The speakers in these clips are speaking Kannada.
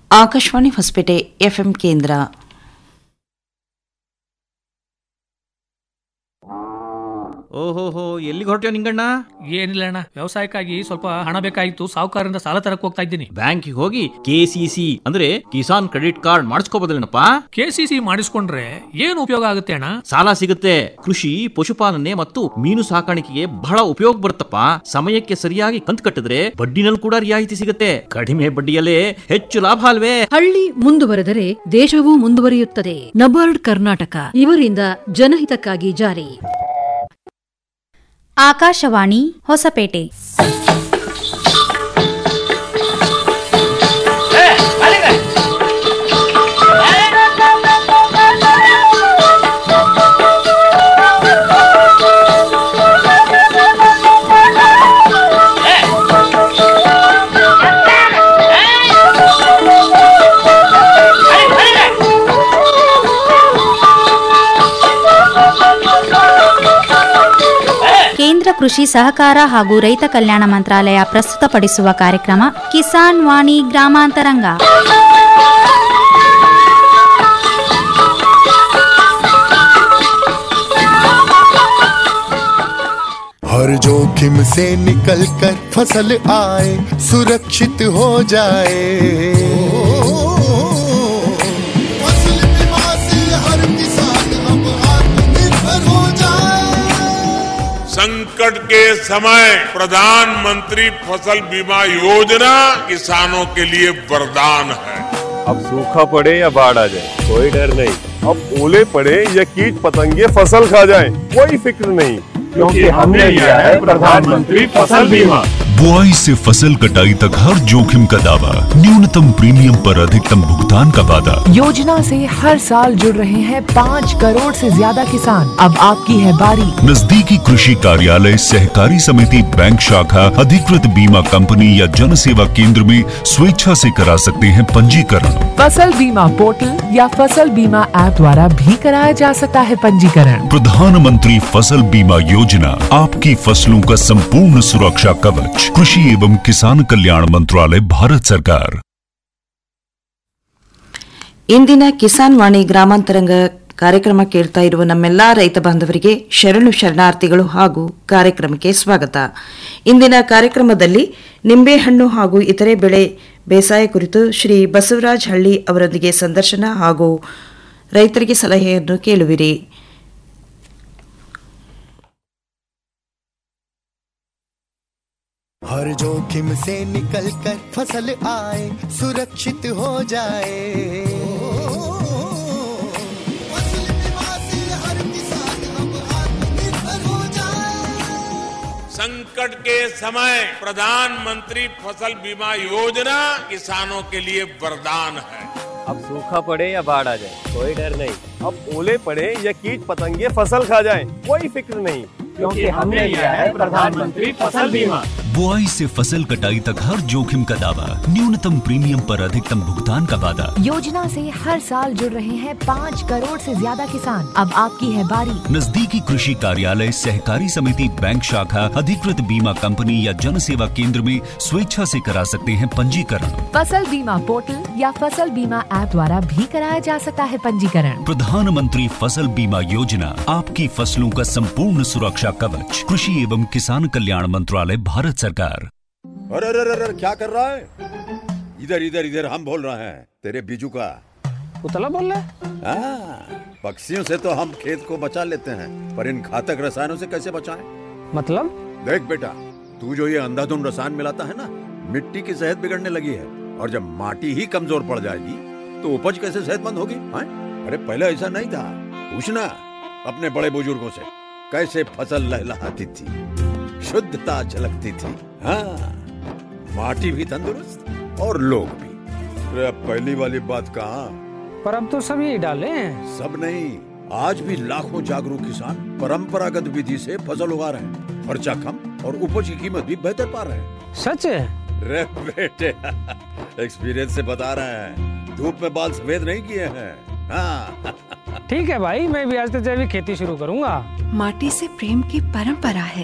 ಆಕಾಶವಾಣಿ ಹೊಸಪೇಟೆ ಎಫ್ಎಂ ಕೇಂದ್ರ ಓಹೋಹೋ ಎಲ್ಲಿಗೆ ಹೊರಟ್ಯೋ ನಿಂಗಣ್ಣ ಏನಿಲ್ಲ ಅಣ್ಣ ವ್ಯವಸಾಯಕ್ಕಾಗಿ ಸ್ವಲ್ಪ ಹಣ ಬೇಕಾಗಿತ್ತು ಸಾಹುಕಾರರಿಂದ ಸಾಲ ತರಕ್ ಹೋಗ್ತಾ ಇದ್ದೀನಿ ಬ್ಯಾಂಕಿಗೆ ಹೋಗಿ ಕೆ ಸಿ ಸಿ ಅಂದ್ರೆ ಕಿಸಾನ್ ಕ್ರೆಡಿಟ್ ಕಾರ್ಡ್ ಮಾಡಿಸ್ಕೋಬೋದಲ್ಲೇನಪ್ಪ ಕೆ ಸಿ ಸಿ ಮಾಡಿಸ್ಕೊಂಡ್ರೆ ಏನು ಉಪಯೋಗ ಆಗುತ್ತೆ ಅಣ್ಣ ಸಾಲ ಸಿಗುತ್ತೆ ಕೃಷಿ ಪಶುಪಾಲನೆ ಮತ್ತು ಮೀನು ಸಾಕಾಣಿಕೆಗೆ ಬಹಳ ಉಪಯೋಗ ಬರುತ್ತಪ್ಪ ಸಮಯಕ್ಕೆ ಸರಿಯಾಗಿ ಕಂತು ಕಟ್ಟಿದ್ರೆ ಬಡ್ಡಿನಲ್ಲಿ ಕೂಡ ರಿಯಾಯಿತಿ ಸಿಗುತ್ತೆ ಕಡಿಮೆ ಬಡ್ಡಿಯಲ್ಲೇ ಹೆಚ್ಚು ಲಾಭ ಅಲ್ವೇ ಹಳ್ಳಿ ಮುಂದುವರೆದರೆ ದೇಶವೂ ಮುಂದುವರಿಯುತ್ತದೆ ನಬಾರ್ಡ್ ಕರ್ನಾಟಕ ಇವರಿಂದ ಜನಹಿತಕ್ಕಾಗಿ ಜಾರಿ ಆಕಾಶವಾಣಿ ಹೊಸಪೇಟೆ ಕೇಂದ್ರ ಕೃಷಿ ಸಹಕಾರ ಹಾಗೂ ರೈತ ಕಲ್ಯಾಣ ಮಂತ್ರಾಲಯ ಪ್ರಸ್ತುತಪಡಿಸುವ ಕಾರ್ಯಕ್ರಮ ಕಿಸಾನ್ ವಾಣಿ ಗ್ರಾಮಾಂತರಂಗ हर जोखिम से निकल कर फसल आए सुरक्षित हो जाए फसल बीमा से हर किसान अब आत्मनिर्भर हो जाए संकट के समय प्रधानमंत्री फसल बीमा योजना किसानों के लिए वरदान है अब सूखा पड़े या बाढ़ आ जाए कोई डर नहीं अब ओले पड़े या कीट पतंगे फसल खा जाए कोई फिक्र नहीं क्योंकि हमने लिया है प्रधानमंत्री फसल बीमा बुआई से फसल कटाई तक हर जोखिम का दावा न्यूनतम प्रीमियम पर अधिकतम भुगतान का वादा योजना से हर साल जुड़ रहे हैं पाँच करोड़ से ज्यादा किसान अब आपकी है बारी नजदीकी कृषि कार्यालय सहकारी समिति बैंक शाखा अधिकृत बीमा कंपनी या जन सेवा केंद्र में स्वेच्छा से करा सकते हैं पंजीकरण फसल बीमा पोर्टल या फसल बीमा ऐप द्वारा भी कराया जा सकता है पंजीकरण प्रधानमंत्री फसल बीमा योजना आपकी फसलों का संपूर्ण सुरक्षा कवच कृषि एवं किसान कल्याण मंत्रालय भारत सरकार ಇಂದಿನ ಕಿಸಾನ್ ವಾಣಿ ಗ್ರಾಮಾಂತರಂಗ ಕಾರ್ಯಕ್ರಮ ಕೇಳ್ತಾ ಇರುವ ನಮ್ಮೆಲ್ಲಾ ರೈತ ಬಾಂಧವರಿಗೆ ಶರಣು ಶರಣಾರ್ಥಿಗಳು ಹಾಗೂ ಕಾರ್ಯಕ್ರಮಕ್ಕೆ ಸ್ವಾಗತ ಇಂದಿನ ಕಾರ್ಯಕ್ರಮದಲ್ಲಿ ನಿಂಬೆಹಣ್ಣು ಹಾಗೂ ಇತರೆ ಬೆಳೆ ಬೇಸಾಯ ಕುರಿತು ಶ್ರೀ ಬಸವರಾಜ್ ಹಳ್ಳಿ ಅವರೊಂದಿಗೆ ಸಂದರ್ಶನ ಹಾಗೂ ರೈತರಿಗೆ ಸಲಹೆಯನ್ನು ಕೇಳುವಿರಿ हर जोखिम से निकल कर फसल आए सुरक्षित हो जाए फसल बीमा से हर किसान अब आत्मनिर्भर हो जाए संकट के समय प्रधानमंत्री फसल बीमा योजना किसानों के लिए वरदान है अब सूखा पड़े या बाढ़ आ जाए कोई डर नहीं अब ओले पड़े या कीट पतंगे फसल खा जाए कोई फिक्र नहीं क्योंकि हमने लिया है प्रधानमंत्री फसल बीमा बुआई से फसल कटाई तक हर जोखिम का दावा न्यूनतम प्रीमियम पर अधिकतम भुगतान का वादा योजना से हर साल जुड़ रहे हैं पाँच करोड़ से ज्यादा किसान अब आपकी है बारी नजदीकी कृषि कार्यालय सहकारी समिति बैंक शाखा अधिकृत बीमा कंपनी या जन सेवा केंद्र में स्वेच्छा से करा सकते हैं पंजीकरण फसल बीमा पोर्टल या फसल बीमा ऐप द्वारा भी कराया जा सकता है पंजीकरण प्रधानमंत्री फसल बीमा योजना आपकी फसलों का संपूर्ण सुरक्षा कवच कृषि एवं किसान कल्याण मंत्रालय भारत सरकार अरे अरे अरे अरे, क्या कर रहा है इधर इधर इधर हम बोल रहे हैं तेरे बीजू का उतला बोल रहा हाँ, पक्षियों से तो हम खेत को बचा लेते हैं पर इन घातक रसायनों से कैसे बचाएं? मतलब देख बेटा तू जो ये अंधाधुंध रसायन मिलाता है ना मिट्टी की सेहत बिगड़ने लगी है और जब माटी ही कमजोर पड़ जाएगी तो उपज कैसे सेहतमंद होगी हाँ? अरे पहले ऐसा नहीं था पूछना अपने बड़े बुजुर्गों से कैसे फसल लहलहाती थी शुद्धता झलकती थी हाँ माटी भी तंदुरुस्त और लोग भी अरे अब पहली वाली बात कहाँ पर अब तो सभी डाले हैं सब नहीं आज भी लाखों जागरूक किसान परंपरागत विधि से फसल उगा रहे हैं खर्चा कम और उपज की कीमत भी बेहतर पा रहे हैं सच है रे बेटे एक्सपीरियंस से बता रहे हैं धूप में बाल सफेद नहीं किए हैं हाँ ठीक है भाई मैं भी आज से जैविक खेती शुरू करूंगा माटी से प्रेम की परंपरा है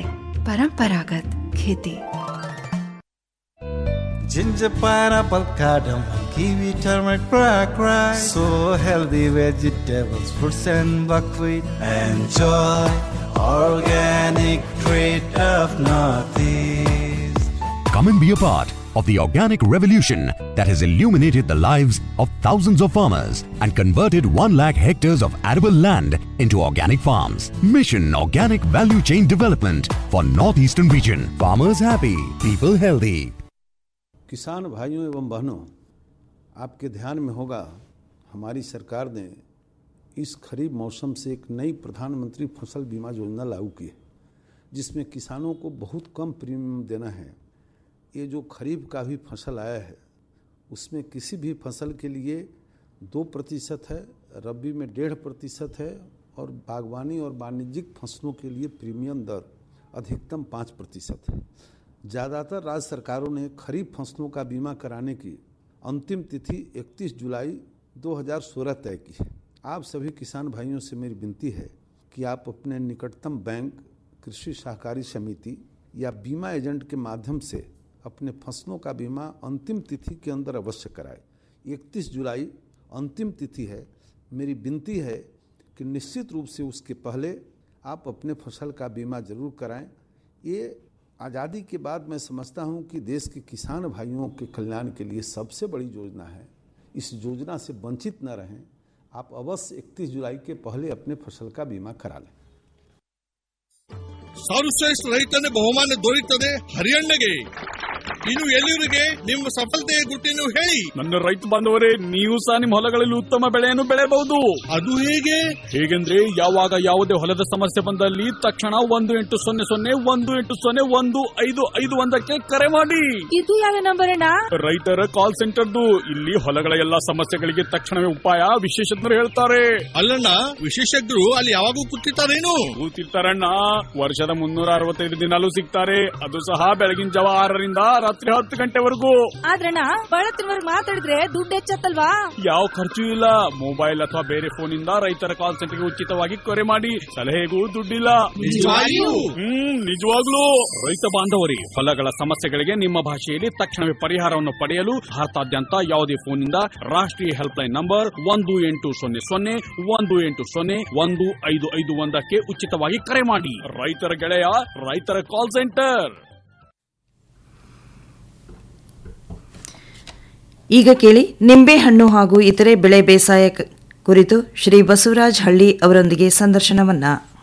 परंपरागत खेती Ginger, pineapple, cardamom, kiwi, turmeric, black rice. So healthy vegetables, fruits and buckwheat. Enjoy organic treat of Northeast. Come and be a part of the organic revolution that has illuminated the lives of thousands of farmers and converted 1 lakh hectares of arable land into organic farms. Mission Organic Value Chain Development for Northeastern Region. Farmers happy, people healthy. किसान भाइयों एवं बहनों आपके ध्यान में होगा हमारी सरकार ने इस खरीफ मौसम से एक नई प्रधानमंत्री फसल बीमा योजना लागू की है जिसमें किसानों को बहुत कम प्रीमियम देना है ये जो खरीफ का भी फसल आया है उसमें किसी भी फसल के लिए दो प्रतिशत है रबी में डेढ़ प्रतिशत है और बागवानी और वाणिज्यिक फसलों के लिए प्रीमियम दर अधिकतम पाँच प्रतिशत है ज़्यादातर राज्य सरकारों ने खरीफ फसलों का बीमा कराने की अंतिम तिथि 31 जुलाई 2016 तय की है आप सभी किसान भाइयों से मेरी विनती है कि आप अपने निकटतम बैंक कृषि सहकारी समिति या बीमा एजेंट के माध्यम से अपने फसलों का बीमा अंतिम तिथि के अंदर अवश्य कराएं 31 जुलाई अंतिम तिथि है मेरी विनती है कि निश्चित रूप से उसके पहले आप अपने फसल का बीमा जरूर कराएं ये आज़ादी के बाद मैं समझता हूँ कि देश के किसान भाइयों के कल्याण के लिए सबसे बड़ी योजना है इस योजना से वंचित न रहें आप अवश्य 31 जुलाई के पहले अपने फसल का बीमा करा लें ಸರ್ವಶ್ರೇಷ್ಠ ರೈತನ ಬಹುಮಾನ ದೊರೆಯುತ್ತದೆ ಹರಿಯಣ್ಣಗೆ ಇನ್ನು ಎಲ್ಲಿವರಿಗೆ ನಿಮ್ಮ ಸಫಲತೆಯ ಗುಟ್ಟಿನ ಹೇಳಿ ನನ್ನ ರೈತ ಬಾಂಧವರೇ ನೀವು ಸಹ ನಿಮ್ಮ ಹೊಲಗಳಲ್ಲಿ ಉತ್ತಮ ಬೆಳೆಯನ್ನು ಬೆಳೆಯಬಹುದು ಅದು ಹೇಗೆ ಹೇಗೆಂದ್ರೆ ಯಾವಾಗ ಯಾವುದೇ ಹೊಲದ ಸಮಸ್ಯೆ ಬಂದಲ್ಲಿ ತಕ್ಷಣ ಒಂದು ಎಂಟು ಸೊನ್ನೆ ಸೊನ್ನೆ ಒಂದು ಎಂಟು ಸೊನ್ನೆ ಒಂದು ಐದು ಐದು ಒಂದಕ್ಕೆ ಕರೆ ಮಾಡಿ ಇದು ಯಾವ ನಂಬರ್ ಅಣ್ಣ ರೈತರ ಕಾಲ್ ಸೆಂಟರ್ದು ಇಲ್ಲಿ ಹೊಲಗಳ ಎಲ್ಲಾ ಸಮಸ್ಯೆಗಳಿಗೆ ತಕ್ಷಣವೇ ಉಪಾಯ ವಿಶೇಷಜ್ಞರು ಹೇಳ್ತಾರೆ ಅಲ್ಲಣ್ಣ ವಿಶೇಷಜ್ಞರು ಅಲ್ಲಿ ಯಾವಾಗೂ ಕೂತಿರ್ತಾರೇನು ಕೂತಿರ್ತಾರಣ್ಣ ವರ್ಷದ ಮುನ್ನೂರ ಅರವತ್ತೈದು ದಿನಾಲೂ ಸಿಗ್ತಾರೆ ಅದು ಸಹ ಬೆಳಗಿನ ಜಾವ ಆರರಿಂದ ರಾತ್ರಿ ಹತ್ತು ಗಂಟೆವರೆಗೂ ಆದ್ರಣ್ಣ ಬಳತ್ತಿನವರೆಗೆ ಮಾತಾಡಿದ್ರೆ ದುಡ್ಡು ಹೆಚ್ಚತ್ತಲ್ವಾ ಯಾವ ಖರ್ಚು ಇಲ್ಲ ಮೊಬೈಲ್ ಅಥವಾ ಬೇರೆ ಫೋನ್ ಇಂದ ರೈತರ ಕಾಲ್ ಸೆಂಟರ್ಗೆ ಉಚಿತವಾಗಿ ಕರೆ ಮಾಡಿ ಸಲಹೆಗೂ ದುಡ್ಡಿಲ್ಲ ನಿಜವಾಗಿಯೂ? ಹ್ಮ್ ನಿಜವಾಗ್ಲೂ ರೈತ ಬಾಂಧವರಿ ಹೊಲಗಳ ಸಮಸ್ಯೆಗಳಿಗೆ ನಿಮ್ಮ ಭಾಷೆಯಲ್ಲಿ ತಕ್ಷಣವೇ ಪರಿಹಾರವನ್ನು ಪಡೆಯಲು ಭಾರತಾದ್ಯಂತ ಯಾವುದೇ ಫೋನ್ ಇಂದ ರಾಷ್ಟ್ರೀಯ ಹೆಲ್ಪ್ ಲೈನ್ ನಂಬರ್ ಒಂದು ಎಂಟು ಸೊನ್ನೆ ಸೊನ್ನೆ ಒಂದು ಎಂಟು ಸೊನ್ನೆ ಒಂದು ಐದು ಐದು ಒಂದಕ್ಕೆ ಉಚಿತವಾಗಿ ಕರೆ ಮಾಡಿ ರೈತರ ಗೆಳೆಯ ರೈತರ ಕಾಲ್ ಸೆಂಟರ್ ಈಗ ಕೇಳಿ ನಿಂಬೆಹಣ್ಣು ಹಾಗೂ ಇತರೆ ಬೆಳೆ ಬೇಸಾಯ ಕ- ಕುರಿತು ಶ್ರೀ ಬಸವರಾಜ್ ಹಳ್ಳಿ ಅವರೊಂದಿಗೆ ಸಂದರ್ಶನವನ್ನ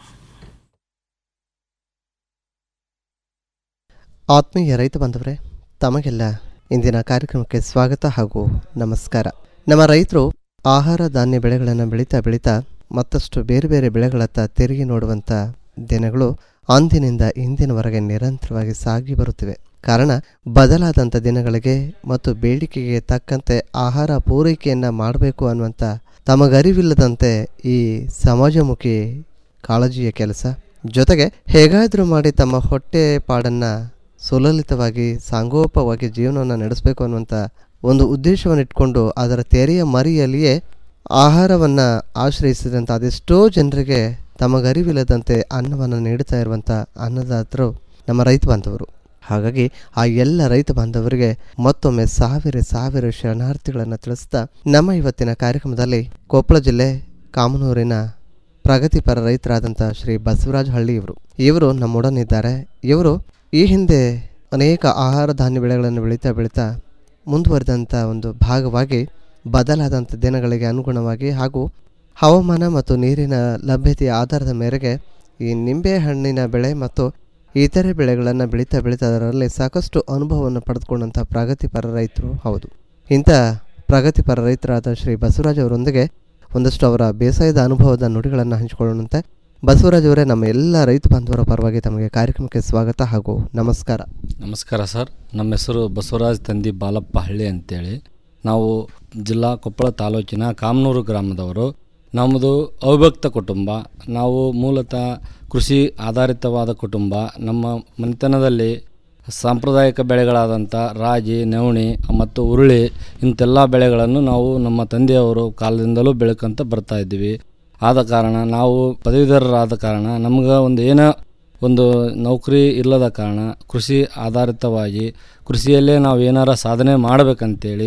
ಆತ್ಮೀಯ ರೈತ ಬಾಂಧವರೇ ತಮಗೆಲ್ಲ ಇಂದಿನ ಕಾರ್ಯಕ್ರಮಕ್ಕೆ ಸ್ವಾಗತ ಹಾಗೂ ನಮಸ್ಕಾರ ನಮ್ಮ ರೈತರು ಆಹಾರ ಧಾನ್ಯ ಬೆಳೆಗಳನ್ನು ಬೆಳೀತಾ ಬೆಳೀತಾ ಮತ್ತಷ್ಟು ಬೇರೆ ಬೇರೆ ಬೆಳೆಗಳತ್ತ ತಿರುಗಿ ನೋಡುವಂಥ ದಿನಗಳು ಅಂದಿನಿಂದ ಇಂದಿನವರೆಗೆ ನಿರಂತರವಾಗಿ ಸಾಗಿ ಬರುತ್ತಿವೆ ಕಾರಣ ಬದಲಾದಂಥ ದಿನಗಳಿಗೆ ಮತ್ತು ಬೇಡಿಕೆಗೆ ತಕ್ಕಂತೆ ಆಹಾರ ಪೂರೈಕೆಯನ್ನು ಮಾಡಬೇಕು ಅನ್ನುವಂಥ ತಮಗರಿವಿಲ್ಲದಂತೆ ಈ ಸಮಾಜಮುಖಿ ಕಾಳಜಿಯ ಕೆಲಸ ಜೊತೆಗೆ ಹೇಗಾದರೂ ಮಾಡಿ ತಮ್ಮ ಹೊಟ್ಟೆ ಪಾಡನ್ನು ಸುಲಲಿತವಾಗಿ ಸಾಂಗೋಪವಾಗಿ ಜೀವನವನ್ನು ನಡೆಸಬೇಕು ಅನ್ನುವಂಥ ಒಂದು ಉದ್ದೇಶವನ್ನು ಇಟ್ಕೊಂಡು ಅದರ ತೆರೆಯ ಮರಿಯಲ್ಲಿಯೇ ಆಹಾರವನ್ನು ಆಶ್ರಯಿಸಿದಂಥ ಅದೆಷ್ಟೋ ಜನರಿಗೆ ತಮಗರಿವಿಲ್ಲದಂತೆ ಅನ್ನವನ್ನು ನೀಡುತ್ತಾ ಇರುವಂಥ ಅನ್ನದಾತರು ನಮ್ಮ ರೈತ ಬಾಂಧವರು ಹಾಗಾಗಿ ಆ ಎಲ್ಲ ರೈತ ಬಾಂಧವರಿಗೆ ಮತ್ತೊಮ್ಮೆ ಸಾವಿರ ಸಾವಿರ ಶರಣಾರ್ಥಿಗಳನ್ನು ತಿಳಿಸ್ತಾ ನಮ್ಮ ಇವತ್ತಿನ ಕಾರ್ಯಕ್ರಮದಲ್ಲಿ ಕೊಪ್ಪಳ ಜಿಲ್ಲೆ ಕಾಮನೂರಿನ ಪ್ರಗತಿಪರ ರೈತರಾದಂಥ ಶ್ರೀ ಬಸವರಾಜ ಹಳ್ಳಿ ಇವರು ಇವರು ನಮ್ಮೊಡನಿದ್ದಾರೆ ಇವರು ಈ ಹಿಂದೆ ಅನೇಕ ಆಹಾರ ಧಾನ್ಯ ಬೆಳೆಗಳನ್ನು ಬೆಳೀತಾ ಬೆಳೀತಾ ಮುಂದುವರೆದಂಥ ಒಂದು ಭಾಗವಾಗಿ ಬದಲಾದಂಥ ದಿನಗಳಿಗೆ ಅನುಗುಣವಾಗಿ ಹಾಗೂ ಹವಾಮಾನ ಮತ್ತು ನೀರಿನ ಲಭ್ಯತೆಯ ಆಧಾರದ ಮೇರೆಗೆ ಈ ನಿಂಬೆ ಹಣ್ಣಿನ ಬೆಳೆ ಮತ್ತು ಇತರೆ ಬೆಳೆಗಳನ್ನು ಬೆಳೀತಾ ಬೆಳೀತಾ ಅದರಲ್ಲಿ ಸಾಕಷ್ಟು ಅನುಭವವನ್ನು ಪಡೆದುಕೊಂಡಂಥ ಪ್ರಗತಿಪರ ರೈತರು ಹೌದು ಇಂಥ ಪ್ರಗತಿಪರ ರೈತರಾದ ಶ್ರೀ ಬಸವರಾಜ್ ಅವರೊಂದಿಗೆ ಒಂದಷ್ಟು ಅವರ ಬೇಸಾಯದ ಅನುಭವದ ನುಡಿಗಳನ್ನು ಹಂಚಿಕೊಳ್ಳುವಂತೆ ಬಸವರಾಜ್ ಅವರೇ ನಮ್ಮ ಎಲ್ಲ ರೈತ ಬಾಂಧವರ ಪರವಾಗಿ ತಮಗೆ ಕಾರ್ಯಕ್ರಮಕ್ಕೆ ಸ್ವಾಗತ ಹಾಗೂ ನಮಸ್ಕಾರ ನಮಸ್ಕಾರ ಸರ್ ನಮ್ಮ ಹೆಸರು ಬಸವರಾಜ್ ತಂದಿ ಬಾಲಪ್ಪ ಹಳ್ಳಿ ಅಂತೇಳಿ ನಾವು ಜಿಲ್ಲಾ ಕೊಪ್ಪಳ ತಾಲೂಕಿನ ಕಾಮನೂರು ಗ್ರಾಮದವರು ನಮ್ಮದು ಅವಿಭಕ್ತ ಕುಟುಂಬ ನಾವು ಮೂಲತಃ ಕೃಷಿ ಆಧಾರಿತವಾದ ಕುಟುಂಬ ನಮ್ಮ ಮನೆತನದಲ್ಲಿ ಸಾಂಪ್ರದಾಯಿಕ ಬೆಳೆಗಳಾದಂಥ ರಾಗಿ ನವಣಿ ಮತ್ತು ಉರುಳಿ ಇಂಥೆಲ್ಲ ಬೆಳೆಗಳನ್ನು ನಾವು ನಮ್ಮ ತಂದೆಯವರು ಕಾಲದಿಂದಲೂ ಬೆಳ್ಕೊಂತ ಬರ್ತಾ ಇದ್ದೀವಿ ಆದ ಕಾರಣ ನಾವು ಪದವೀಧರರಾದ ಕಾರಣ ನಮ್ಗೆ ಒಂದು ಏನೋ ಒಂದು ನೌಕರಿ ಇಲ್ಲದ ಕಾರಣ ಕೃಷಿ ಆಧಾರಿತವಾಗಿ ಕೃಷಿಯಲ್ಲೇ ನಾವು ಏನಾರ ಸಾಧನೆ ಮಾಡಬೇಕಂತೇಳಿ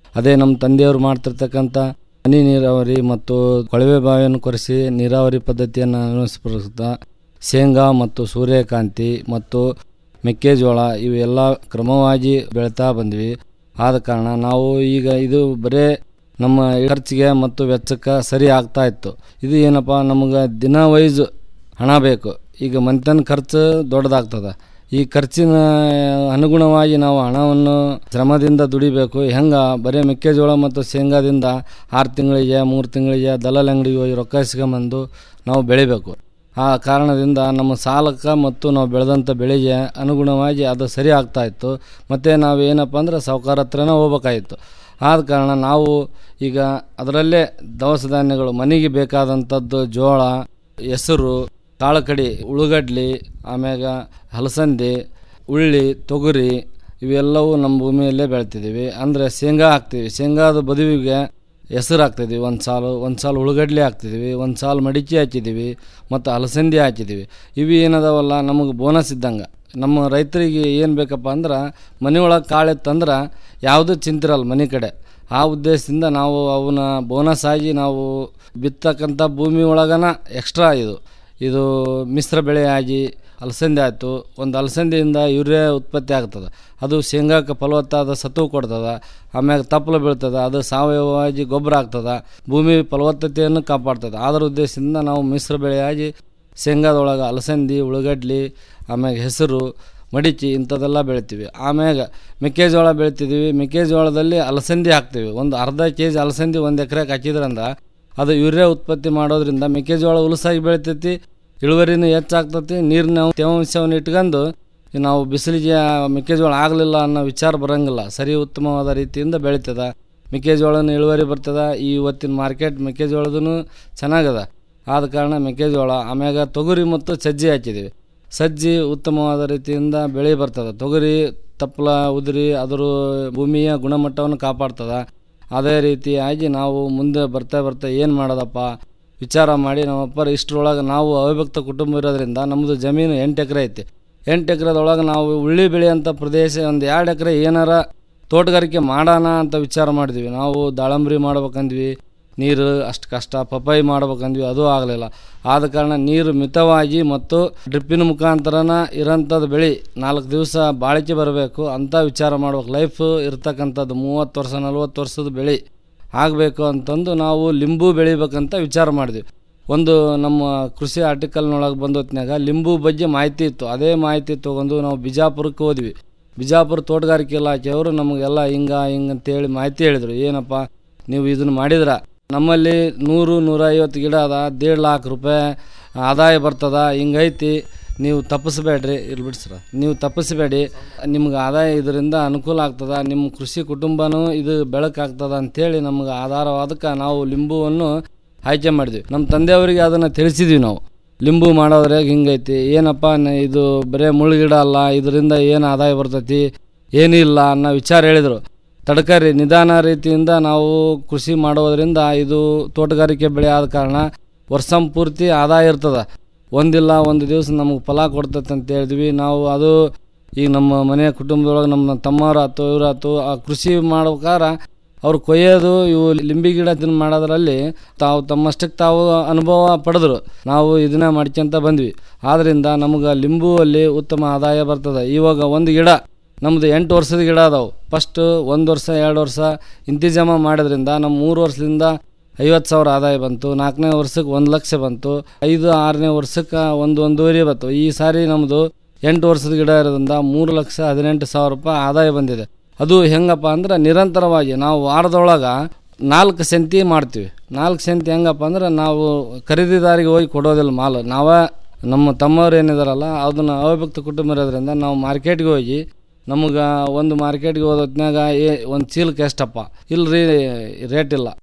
ಅದೇ ನಮ್ಮ ತಂದೆಯವರು ಮಾಡ್ತಿರ್ತಕ್ಕಂಥ ಹನಿ ನೀರಾವರಿ ಮತ್ತು ಕೊಳವೆ ಬಾವಿಯನ್ನು ಕೊರೆಸಿ ನೀರಾವರಿ ಪದ್ಧತಿಯನ್ನು ಅನುಸರಿಸುತ್ತಾ ಶೇಂಗಾ ಮತ್ತು ಸೂರ್ಯಕಾಂತಿ ಮತ್ತು ಮೆಕ್ಕೆಜೋಳ ಇವೆಲ್ಲ ಕ್ರಮವಾಗಿ ಬೆಳೀತಾ ಬಂದ್ವಿ ಆದ ಕಾರಣ ನಾವು ಈಗ ಇದು ಬರೇ ನಮ್ಮ ಖರ್ಚಿಗೆ ಮತ್ತು ವೆಚ್ಚಕ್ಕೆ ಸರಿ ಆಗ್ತಾ ಇತ್ತು ಇದು ಏನಪ್ಪ ನಮಗೆ ದಿನ ವೈಸ್ ಹಣ ಬೇಕು ಈಗ ಮಂತನ ಖರ್ಚು ದೊಡ್ಡದಾಗ್ತದೆ ಈ ಖರ್ಚಿನ ಅನುಗುಣವಾಗಿ ನಾವು ಹಣವನ್ನು ಶ್ರಮದಿಂದ ದುಡಿಬೇಕು ಹೆಂಗೆ ಬರೀ ಮೆಕ್ಕೆಜೋಳ ಮತ್ತು ಶೇಂಗಾದಿಂದ ಆರು ತಿಂಗಳಿಗೆ ಮೂರು ತಿಂಗಳಿಗೆ ದಲಾಲ್ ಅಂಗಡಿಗೆ ಹೋಗಿ ರೊಕ್ಕ ಇಸ್ಕೊಂಬಂದು ನಾವು ಬೆಳಿಬೇಕು ಆ ಕಾರಣದಿಂದ ನಮ್ಮ ಸಾಲಕ್ಕೆ ಮತ್ತು ನಾವು ಬೆಳೆದಂಥ ಬೆಳೆಗೆ ಅನುಗುಣವಾಗಿ ಅದು ಸರಿ ಆಗ್ತಾ ಇತ್ತು ಮತ್ತು ನಾವು ಏನಪ್ಪ ಅಂದ್ರೆ ಸಾವುಕಾರ ಹತ್ರನೇ ಹೋಗ್ಬೇಕಾಗಿತ್ತು ಆದ ಕಾರಣ ನಾವು ಈಗ ಅದರಲ್ಲೇ ದವಸ ಧಾನ್ಯಗಳು ಮನೆಗೆ ಬೇಕಾದಂಥದ್ದು ಜೋಳ ಹೆಸರು ಕಾಳುಕಡಿ ಉಳ್ಳಗಡ್ಲಿ ಆಮ್ಯಾಗ ಹಲಸಂದೆ ಉಳ್ಳಿ ತೊಗರಿ ಇವೆಲ್ಲವೂ ನಮ್ಮ ಭೂಮಿಯಲ್ಲೇ ಬೆಳ್ತಿದ್ದೀವಿ ಅಂದರೆ ಶೇಂಗಾ ಹಾಕ್ತೀವಿ ಶೇಂಗಾದ ಬದುವಿಗೆ ಹೆಸರು ಹಾಕ್ತಿದ್ದೀವಿ ಒಂದು ಸಾಲು ಒಂದು ಸಾಲು ಉಳ್ಳಗಡ್ಲೆ ಹಾಕ್ತಿದ್ದೀವಿ ಒಂದು ಸಾಲು ಮಡಿಕೆ ಹಾಕಿದ್ದೀವಿ ಮತ್ತು ಅಲಸಂದಿ ಹಾಕಿದ್ದೀವಿ ಇವು ಏನದಾವಲ್ಲ ನಮಗೆ ಬೋನಸ್ ಇದ್ದಂಗೆ ನಮ್ಮ ರೈತರಿಗೆ ಏನು ಬೇಕಪ್ಪ ಅಂದ್ರೆ ಮನೆಯೊಳಗೆ ಕಾಳಿತ್ತಂದ್ರೆ ಯಾವುದೂ ಚಿಂತಿರಲ್ಲ ಮನೆ ಕಡೆ ಆ ಉದ್ದೇಶದಿಂದ ನಾವು ಅವನ್ನ ಬೋನಸ್ ಆಗಿ ನಾವು ಬಿತ್ತಕ್ಕಂಥ ಭೂಮಿ ಒಳಗನ ಎಕ್ಸ್ಟ್ರಾ ಇದು ಇದು ಮಿಶ್ರ ಬೆಳೆ ಆಗಿ ಅಲಸಂದೆ ಆಯಿತು ಒಂದು ಅಲಸಂದೆಯಿಂದ ಯೂರಿಯಾ ಉತ್ಪತ್ತಿ ಆಗ್ತದೆ ಅದು ಶೇಂಗಾಕ್ಕೆ ಫಲವತ್ತಾದ ಸತ್ವ ಕೊಡ್ತದೆ ಆಮ್ಯಾಗ ತಪ್ಪಲು ಬೀಳ್ತದೆ ಅದು ಸಾವಯವವಾಗಿ ಗೊಬ್ಬರ ಆಗ್ತದೆ ಭೂಮಿ ಫಲವತ್ತತೆಯನ್ನು ಕಾಪಾಡ್ತದೆ ಅದರ ಉದ್ದೇಶದಿಂದ ನಾವು ಮಿಶ್ರ ಬೆಳೆಯಾಗಿ ಶೇಂಗಾದೊಳಗೆ ಅಲಸಂದಿ ಉಳ್ಳಗಡ್ಲಿ ಆಮ್ಯಾಗ ಹೆಸರು ಮಡಿಕೆ ಇಂಥದ್ದೆಲ್ಲ ಬೆಳಿತೀವಿ ಆಮ್ಯಾಗ ಮೆಕ್ಕೆಜೋಳ ಬೆಳಿತಿದ್ದೀವಿ ಮೆಕ್ಕೆಜೋಳದಲ್ಲಿ ಅಲಸಂದಿ ಹಾಕ್ತೀವಿ ಒಂದು ಅರ್ಧ ಕೆ ಜಿ ಅಲಸಂದಿ ಒಂದು ಎಕರೆಗೆ ಹಾಕಿದ್ರಂದ್ರೆ ಅದು ಯೂರಿಯಾ ಉತ್ಪತ್ತಿ ಮಾಡೋದ್ರಿಂದ ಮೆಕ್ಕೆಜೋಳ ಉಲಸಾಗಿ ಬೆಳಿತೈತಿ ಇಳುವರಿನೂ ಹೆಚ್ಚಾಗ್ತೈತಿ ನೀರಿನ ತೇವಾಂಶವನ್ನು ಇಟ್ಕೊಂಡು ನಾವು ಬಿಸಿಲಿಗೆ ಮೆಕ್ಕೆಜೋಳ ಆಗಲಿಲ್ಲ ಅನ್ನೋ ವಿಚಾರ ಬರೋಂಗಿಲ್ಲ ಸರಿ ಉತ್ತಮವಾದ ರೀತಿಯಿಂದ ಬೆಳೀತದ ಮೆಕ್ಕೆಜೋಳನ ಇಳುವರಿ ಬರ್ತದ ಈ ಇವತ್ತಿನ ಮಾರ್ಕೆಟ್ ಮೆಕ್ಕೆಜೋಳದೂ ಚೆನ್ನಾಗದ ಆದ ಕಾರಣ ಮೆಕ್ಕೆಜೋಳ ಆಮ್ಯಾಗ ತೊಗರಿ ಮತ್ತು ಸಜ್ಜಿ ಹಾಕಿದ್ದೀವಿ ಸಜ್ಜಿ ಉತ್ತಮವಾದ ರೀತಿಯಿಂದ ಬೆಳೆ ಬರ್ತದೆ ತೊಗರಿ ತಪ್ಪಲ ಉದುರಿ ಅದರ ಭೂಮಿಯ ಗುಣಮಟ್ಟವನ್ನು ಕಾಪಾಡ್ತದೆ ಅದೇ ರೀತಿಯಾಗಿ ನಾವು ಮುಂದೆ ಬರ್ತಾ ಬರ್ತಾ ಏನು ಮಾಡೋದಪ್ಪ ವಿಚಾರ ಮಾಡಿ ನಮ್ಮಪ್ಪರ ಇಷ್ಟರೊಳಗೆ ನಾವು ಅವಿಭಕ್ತ ಕುಟುಂಬ ಇರೋದ್ರಿಂದ ನಮ್ಮದು ಜಮೀನು ಎಂಟು ಎಕರೆ ಐತಿ ಎಂಟು ಎಕರೆದೊಳಗೆ ನಾವು ಉಳ್ಳಿ ಬೆಳೆಯಂಥ ಪ್ರದೇಶ ಒಂದು ಎರಡು ಎಕರೆ ಏನಾರ ತೋಟಗಾರಿಕೆ ಮಾಡೋಣ ಅಂತ ವಿಚಾರ ಮಾಡಿದ್ವಿ ನಾವು ದಾಳಂಬ್ರಿ ಮಾಡ್ಬೇಕಂದ್ವಿ ನೀರು ಅಷ್ಟು ಕಷ್ಟ ಪಪಾಯಿ ಮಾಡ್ಬೇಕಂದ್ವಿ ಅದು ಆಗಲಿಲ್ಲ ಆದ ಕಾರಣ ನೀರು ಮಿತವಾಗಿ ಮತ್ತು ಡ್ರಿಪ್ಪಿನ ಮುಖಾಂತರನ ಇರೋಂಥದ್ದು ಬೆಳೆ ನಾಲ್ಕು ದಿವಸ ಬಾಳಿಕೆ ಬರಬೇಕು ಅಂತ ವಿಚಾರ ಮಾಡ್ಬೇಕು ಲೈಫ್ ಇರ್ತಕ್ಕಂಥದ್ದು ಮೂವತ್ತು ವರ್ಷ ನಲ್ವತ್ತು ವರ್ಷದ ಬೆಳೆ ಆಗಬೇಕು ಅಂತಂದು ನಾವು ಲಿಂಬು ಬೆಳಿಬೇಕಂತ ವಿಚಾರ ಮಾಡಿದ್ವಿ ಒಂದು ನಮ್ಮ ಕೃಷಿ ಆರ್ಟಿಕಲ್ನೊಳಗೆ ಬಂದ ಹೊತ್ನ್ಯಾಗ ಲಿಂಬು ಬಗ್ಗೆ ಮಾಹಿತಿ ಇತ್ತು ಅದೇ ಮಾಹಿತಿ ತೊಗೊಂಡು ನಾವು ಬಿಜಾಪುರಕ್ಕೆ ಹೋದ್ವಿ ಬಿಜಾಪುರ ತೋಟಗಾರಿಕೆ ಇಲಾಖೆಯವರು ನಮಗೆಲ್ಲ ಹಿಂಗ ಹಿಂಗೆ ಅಂತೇಳಿ ಮಾಹಿತಿ ಹೇಳಿದರು ಏನಪ್ಪ ನೀವು ಇದನ್ನು ಮಾಡಿದ್ರ ನಮ್ಮಲ್ಲಿ ನೂರು ನೂರೈವತ್ತು ಗಿಡ ಅದ ದೇಡ್ ಲಾಖ ರೂಪಾಯಿ ಆದಾಯ ಬರ್ತದ ಹಿಂಗೈತಿ ನೀವು ತಪ್ಪಿಸ್ಬೇಡ್ರಿ ಇಲ್ಲಿ ಬಿಡ್ಸ್ರ ನೀವು ತಪ್ಪಿಸ್ಬೇಡಿ ನಿಮ್ಗೆ ಆದಾಯ ಇದರಿಂದ ಅನುಕೂಲ ಆಗ್ತದ ನಿಮ್ಮ ಕೃಷಿ ಕುಟುಂಬನೂ ಇದು ಬೆಳಕಾಗ್ತದ ಅಂತೇಳಿ ನಮ್ಗೆ ಆಧಾರವಾದಕ್ಕೆ ನಾವು ಲಿಂಬುವನ್ನು ಆಯ್ಕೆ ಮಾಡಿದ್ವಿ ನಮ್ಮ ತಂದೆಯವರಿಗೆ ಅದನ್ನು ತಿಳಿಸಿದ್ವಿ ನಾವು ಲಿಂಬು ಮಾಡೋದ್ರಾಗ ಹಿಂಗೈತಿ ಏನಪ್ಪ ನ- ಇದು ಬರೇ ಮುಳ್ಳುಗಿಡ ಅಲ್ಲ ಇದರಿಂದ ಏನು ಆದಾಯ ಬರ್ತೈತಿ ಏನಿಲ್ಲ ಅನ್ನೋ ವಿಚಾರ ಹೇಳಿದರು ತಡಕರಿ ನಿಧಾನ ರೀತಿಯಿಂದ ನಾವು ಕೃಷಿ ಮಾಡೋದ್ರಿಂದ ಇದು ತೋಟಗಾರಿಕೆ ಬೆಳೆ ಆದ ಕಾರಣ ವರ್ಷ ಪೂರ್ತಿ ಆದಾಯ ಇರ್ತದೆ ಒಂದಿಲ್ಲ ಒಂದು ದಿವಸ ನಮಗೆ ಫಲ ಕೊಡ್ತೈತೆ ಅಂತ ಹೇಳಿದ್ವಿ ನಾವು ಅದು ಈಗ ನಮ್ಮ ಮನೆಯ ಕುಟುಂಬದೊಳಗೆ ನಮ್ಮ ತಮ್ಮವ್ರು ಆತು ಇವ್ರು ಆತು ಆ ಕೃಷಿ ಮಾಡ್ಬೇಕಾರೆ ಅವ್ರು ಕೊಯ್ಯೋದು ಇವು ಲಿಂಬಿ ಗಿಡ ತಿನ್ ಮಾಡೋದ್ರಲ್ಲಿ ತಾವು ತಮ್ಮಷ್ಟಕ್ಕೆ ತಾವು ಅನುಭವ ಪಡೆದ್ರು ನಾವು ಇದನ್ನ ಮಾಡ್ಕೊಂತ ಬಂದ್ವಿ ಆದ್ರಿಂದ ನಮ್ಗೆ ಲಿಂಬುವಲ್ಲಿ ಉತ್ತಮ ಆದಾಯ ಬರ್ತದೆ ಇವಾಗ ಒಂದು ಗಿಡ ನಮ್ಮದು ಎಂಟು ವರ್ಷದ ಗಿಡ ಅದಾವು ಫಸ್ಟ್ ಒಂದು ವರ್ಷ ಎರಡು ವರ್ಷ ಇಂತಿಜಾಮ ಮಾಡೋದ್ರಿಂದ ನಮ್ಮ ಮೂರು ವರ್ಷದಿಂದ ಐವತ್ತು ಸಾವಿರ ಆದಾಯ ಬಂತು ನಾಲ್ಕನೇ ವರ್ಷಕ್ಕೆ ಒಂದು ಲಕ್ಷ ಬಂತು ಐದು ಆರನೇ ವರ್ಷಕ್ಕೆ ಒಂದು ಒಂದೂವರೆ ಬಂತು ಈ ಸಾರಿ ನಮ್ಮದು ಎಂಟು ವರ್ಷದ ಗಿಡ ಇರೋದ್ರಿಂದ ಮೂರು ಲಕ್ಷ ಹದಿನೆಂಟು ಸಾವಿರ ರೂಪಾಯಿ ಆದಾಯ ಬಂದಿದೆ ಅದು ಹೆಂಗಪ್ಪ ಅಂದ್ರೆ ನಿರಂತರವಾಗಿ ನಾವು ವಾರದೊಳಗೆ ನಾಲ್ಕು ಸೆಂತಿ ಮಾಡ್ತೀವಿ ನಾಲ್ಕು ಸೆಂತಿ ಹೆಂಗಪ್ಪ ಅಂದ್ರೆ ನಾವು ಖರೀದಿದಾರಿಗೆ ಹೋಗಿ ಕೊಡೋದಿಲ್ಲ ಮಾಲು ನಾವೇ ನಮ್ಮ ತಮ್ಮವ್ರು ಏನಿದಾರಲ್ಲ ಅದನ್ನು ಅವಿಭಕ್ತ ಕುಟುಂಬ ಇರೋದ್ರಿಂದ ನಾವು ಮಾರ್ಕೆಟ್ಗೆ ಹೋಗಿ ನಮಗೆ ಒಂದು ಮಾರ್ಕೆಟ್ಗೆ ಹೋದ ಹೊತ್ನ್ಯಾಗ ಏ ಒಂದು ಚೀಲಕ್ಕೆ ಎಷ್ಟಪ್ಪ ಇಲ್ರಿ ರೇಟ್ ಇಲ್ಲ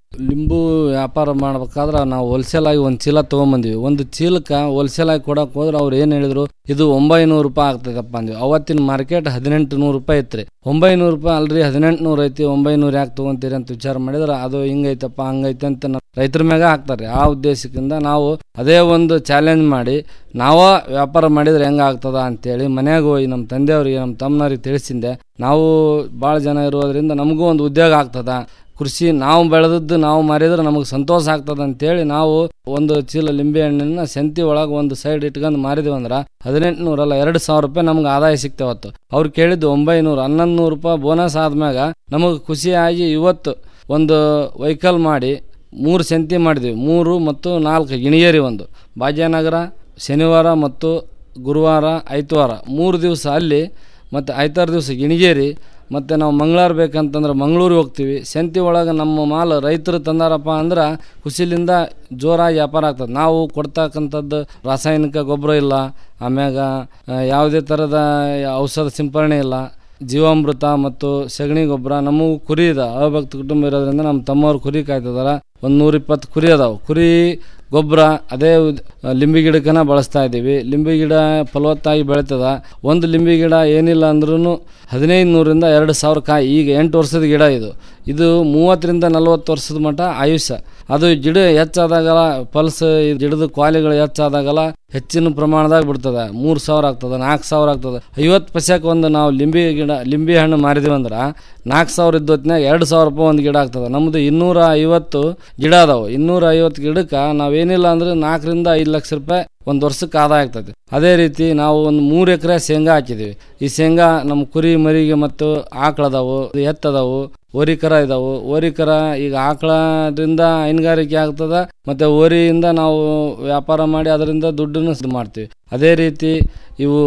ಲಿಂಬು ವ್ಯಾಪಾರ ಮಾಡ್ಬೇಕಾದ್ರೆ ನಾವು ಹೋಲ್ಸೇಲ್ ಆಗಿ ಒಂದು ಚೀಲ ತೊಗೊಂಬಂದಿವಿ ಒಂದು ಚೀಲಕ್ಕೆ ಹೋಲ್ಸೇಲ್ ಆಗಿ ಕೊಡಕ್ಕೆ ಹೋದ್ರೆ ಅವ್ರು ಏನು ಹೇಳಿದ್ರು ಇದು ಒಂಬೈನೂರು ರೂಪಾಯಿ ಆಗ್ತದಪ್ಪ ಅಂದ್ವಿ ಅವತ್ತಿನ ಮಾರ್ಕೆಟ್ ಹದಿನೆಂಟು ನೂರು ರೂಪಾಯಿ ಐತ್ರಿ ಒಂಬೈನೂರು ರೂಪಾಯಿ ಅಲ್ರಿ ಹದಿನೆಂಟು ನೂರು ಐತಿ ಒಂಬೈನೂರು ಯಾಕೆ ತೊಗೊಂತೀರಿ ಅಂತ ವಿಚಾರ ಮಾಡಿದ್ರೆ ಅದು ಹಿಂಗೈತಪ್ಪ ಹಂಗೈತೆ ಅಂತ ನಮ್ಮ ರೈತರ ಮ್ಯಾಗ ಹಾಕ್ತಾರೆ ಆ ಉದ್ದೇಶಕ್ಕಿಂದ ನಾವು ಅದೇ ಒಂದು ಚಾಲೆಂಜ್ ಮಾಡಿ ನಾವ ವ್ಯಾಪಾರ ಮಾಡಿದ್ರೆ ಹೆಂಗೆ ಆಗ್ತದ ಅಂತೇಳಿ ಮನ್ಯಾಗ ಹೋಗಿ ನಮ್ಮ ತಂದೆಯವ್ರಿಗೆ ನಮ್ಮ ತಮ್ಮನವ್ರಿಗೆ ತಿಳಿಸಿದ್ದೆ ನಾವು ಭಾಳ ಜನ ಇರೋದ್ರಿಂದ ನಮಗೂ ಒಂದು ಉದ್ಯೋಗ ಆಗ್ತದ ಕೃಷಿ ನಾವು ಬೆಳೆದದ್ದು ನಾವು ಮಾರಿದ್ರೆ ನಮಗೆ ಸಂತೋಷ ಆಗ್ತದ ಅಂತೇಳಿ ನಾವು ಒಂದು ಚೀಲ ಲಿಂಬೆ ಹಣ್ಣಿನ ಸಂತಿ ಒಳಗೆ ಒಂದು ಸೈಡ್ ಇಟ್ಕೊಂಡು ಮಾರಿದ್ವಿ ಅಂದ್ರೆ ಹದಿನೆಂಟು ನೂರಲ್ಲ ಎರಡು ಸಾವಿರ ರೂಪಾಯಿ ನಮ್ಗೆ ಆದಾಯ ಸಿಗ್ತೇವತ್ತು ಅವ್ರು ಕೇಳಿದ್ದು ಒಂಬೈನೂರು ಹನ್ನೊಂದು ನೂರು ರೂಪಾಯಿ ಬೋನಸ್ ಆದ್ಮ್ಯಾಗ ನಮಗೆ ಖುಷಿಯಾಗಿ ಇವತ್ತು ಒಂದು ವೆಹಿಕಲ್ ಮಾಡಿ ಮೂರು ಸಂತಿ ಮಾಡಿದ್ವಿ ಮೂರು ಮತ್ತು ನಾಲ್ಕು ಗಿಣಿಯೇರಿ ಒಂದು ಭಾಗ್ಯನಗರ ಶನಿವಾರ ಮತ್ತು ಗುರುವಾರ ಐತವಾರ ಮೂರು ದಿವಸ ಅಲ್ಲಿ ಮತ್ತು ಐತಾರು ದಿವಸ ಗಿಣಿಗೇರಿ ಮತ್ತು ನಾವು ಮಂಗಳವಾರ ಬೇಕಂತಂದ್ರೆ ಮಂಗಳೂರಿಗೆ ಹೋಗ್ತೀವಿ ಸಂತಿ ಒಳಗೆ ನಮ್ಮ ಮಾಲ್ ರೈತರು ತಂದಾರಪ್ಪ ಅಂದ್ರೆ ಖುಷಿಲಿಂದ ಜೋರಾಗಿ ವ್ಯಾಪಾರ ಆಗ್ತದೆ ನಾವು ಕೊಡ್ತಕ್ಕಂಥದ್ದು ರಾಸಾಯನಿಕ ಗೊಬ್ಬರ ಇಲ್ಲ ಆಮ್ಯಾಗ ಆ, ಯಾವುದೇ ಥರದ ಔಷಧ ಸಿಂಪರಣೆ ಇಲ್ಲ ಜೀವಾಮೃತ ಮತ್ತು ಸಗಣಿ ಗೊಬ್ಬರ ನಮಗೂ ಕುರಿ ಇದೆ ಅಭಕ್ತ ಕುಟುಂಬ ಇರೋದ್ರಿಂದ ನಮ್ಮ ತಮ್ಮವ್ರು ಕುರಿ ಕಾಯ್ತಿದಾರ ಒಂದು ನೂರಿಪ್ಪತ್ತು ಕುರಿ ಅದಾವೆ ಕುರಿ ಗೊಬ್ಬರ ಅದೇ ಉದ್- ಲಿಂಬಿ ಗಿಡಕ್ಕನ ಬಳಸ್ತಾ ಇದ್ದೀವಿ ಲಿಂಬಿ ಗಿಡ ಫಲವತ್ತಾಗಿ ಬೆಳೀತದ ಒಂದು ಲಿಂಬಿ ಗಿಡ ಏನಿಲ್ಲ ಅಂದ್ರೂ ಹದಿನೈದು ನೂರಿಂದ ಎರಡು ಸಾವಿರ ಕಾಯಿ ಈಗ ಎಂಟು ವರ್ಷದ ಗಿಡ ಇದು ಇದು ಮೂವತ್ತರಿಂದ ನಲವತ್ತು ವರ್ಷದ ಮಟ್ಟ ಆಯುಷ್ಯ ಅದು ಗಿಡ ಹೆಚ್ಚಾದಾಗಲ್ಲ ಪಲ್ಸ್ ಈ ಗಿಡದ ಕ್ವಾಲಿಗಳು ಹೆಚ್ಚಾದಾಗಲ್ಲ ಹೆಚ್ಚಿನ ಪ್ರಮಾಣದಾಗ ಬಿಡ್ತದೆ ಮೂರು ಸಾವಿರ ಆಗ್ತದೆ ನಾಲ್ಕು ಸಾವಿರ ಆಗ್ತದೆ ಐವತ್ತು ಪೈಸೆಗೆ ಒಂದು ನಾವು ಲಿಂಬಿ ಗಿಡ ಲಿಂಬಿ ಹಣ್ಣು ಮಾರಿದೀವಿ ಅಂದ್ರೆ ನಾಲ್ಕು ಸಾವಿರ ಇದ್ದ ಹೊತ್ನ್ಯಾಗ ಎರಡು ಸಾವಿರ ರೂಪಾಯಿ ಒಂದು ಗಿಡ ಆಗ್ತದೆ ನಮ್ಮದು ಇನ್ನೂರ ಐವತ್ತು ಗಿಡ ಅದಾವೆ ಇನ್ನೂರ ಐವತ್ತು ಗಿಡಕ್ಕೆ ನಾವೇನಿಲ್ಲ ಅಂದ್ರೆ ನಾಲ್ಕರಿಂದ ಐದು ಲಕ್ಷ ರೂಪಾಯಿ ಒಂದು ವರ್ಷಕ್ಕೆ ಆದಾಯ ಆಗ್ತದೆ ಅದೇ ರೀತಿ ನಾವು ಒಂದು ಮೂರು ಎಕರೆ ಶೇಂಗಾ ಹಾಕಿದ್ದೀವಿ ಈ ಶೇಂಗಾ ನಮ್ಮ ಕುರಿ ಮರಿಗೆ ಮತ್ತು ಆಕಳದಾವು ಎತ್ತದಾವು ಓರಿಕರ ಇದಾವು ಓರಿಕರ ಈಗ ಆಕಳದಿಂದ ಹೈನುಗಾರಿಕೆ ಆಗ್ತದ ಮತ್ತೆ ಓರಿಯಿಂದ ನಾವು ವ್ಯಾಪಾರ ಮಾಡಿ ಅದರಿಂದ ದುಡ್ಡನ್ನು ಇದು ಮಾಡ್ತೀವಿ ಅದೇ ರೀತಿ ಇವು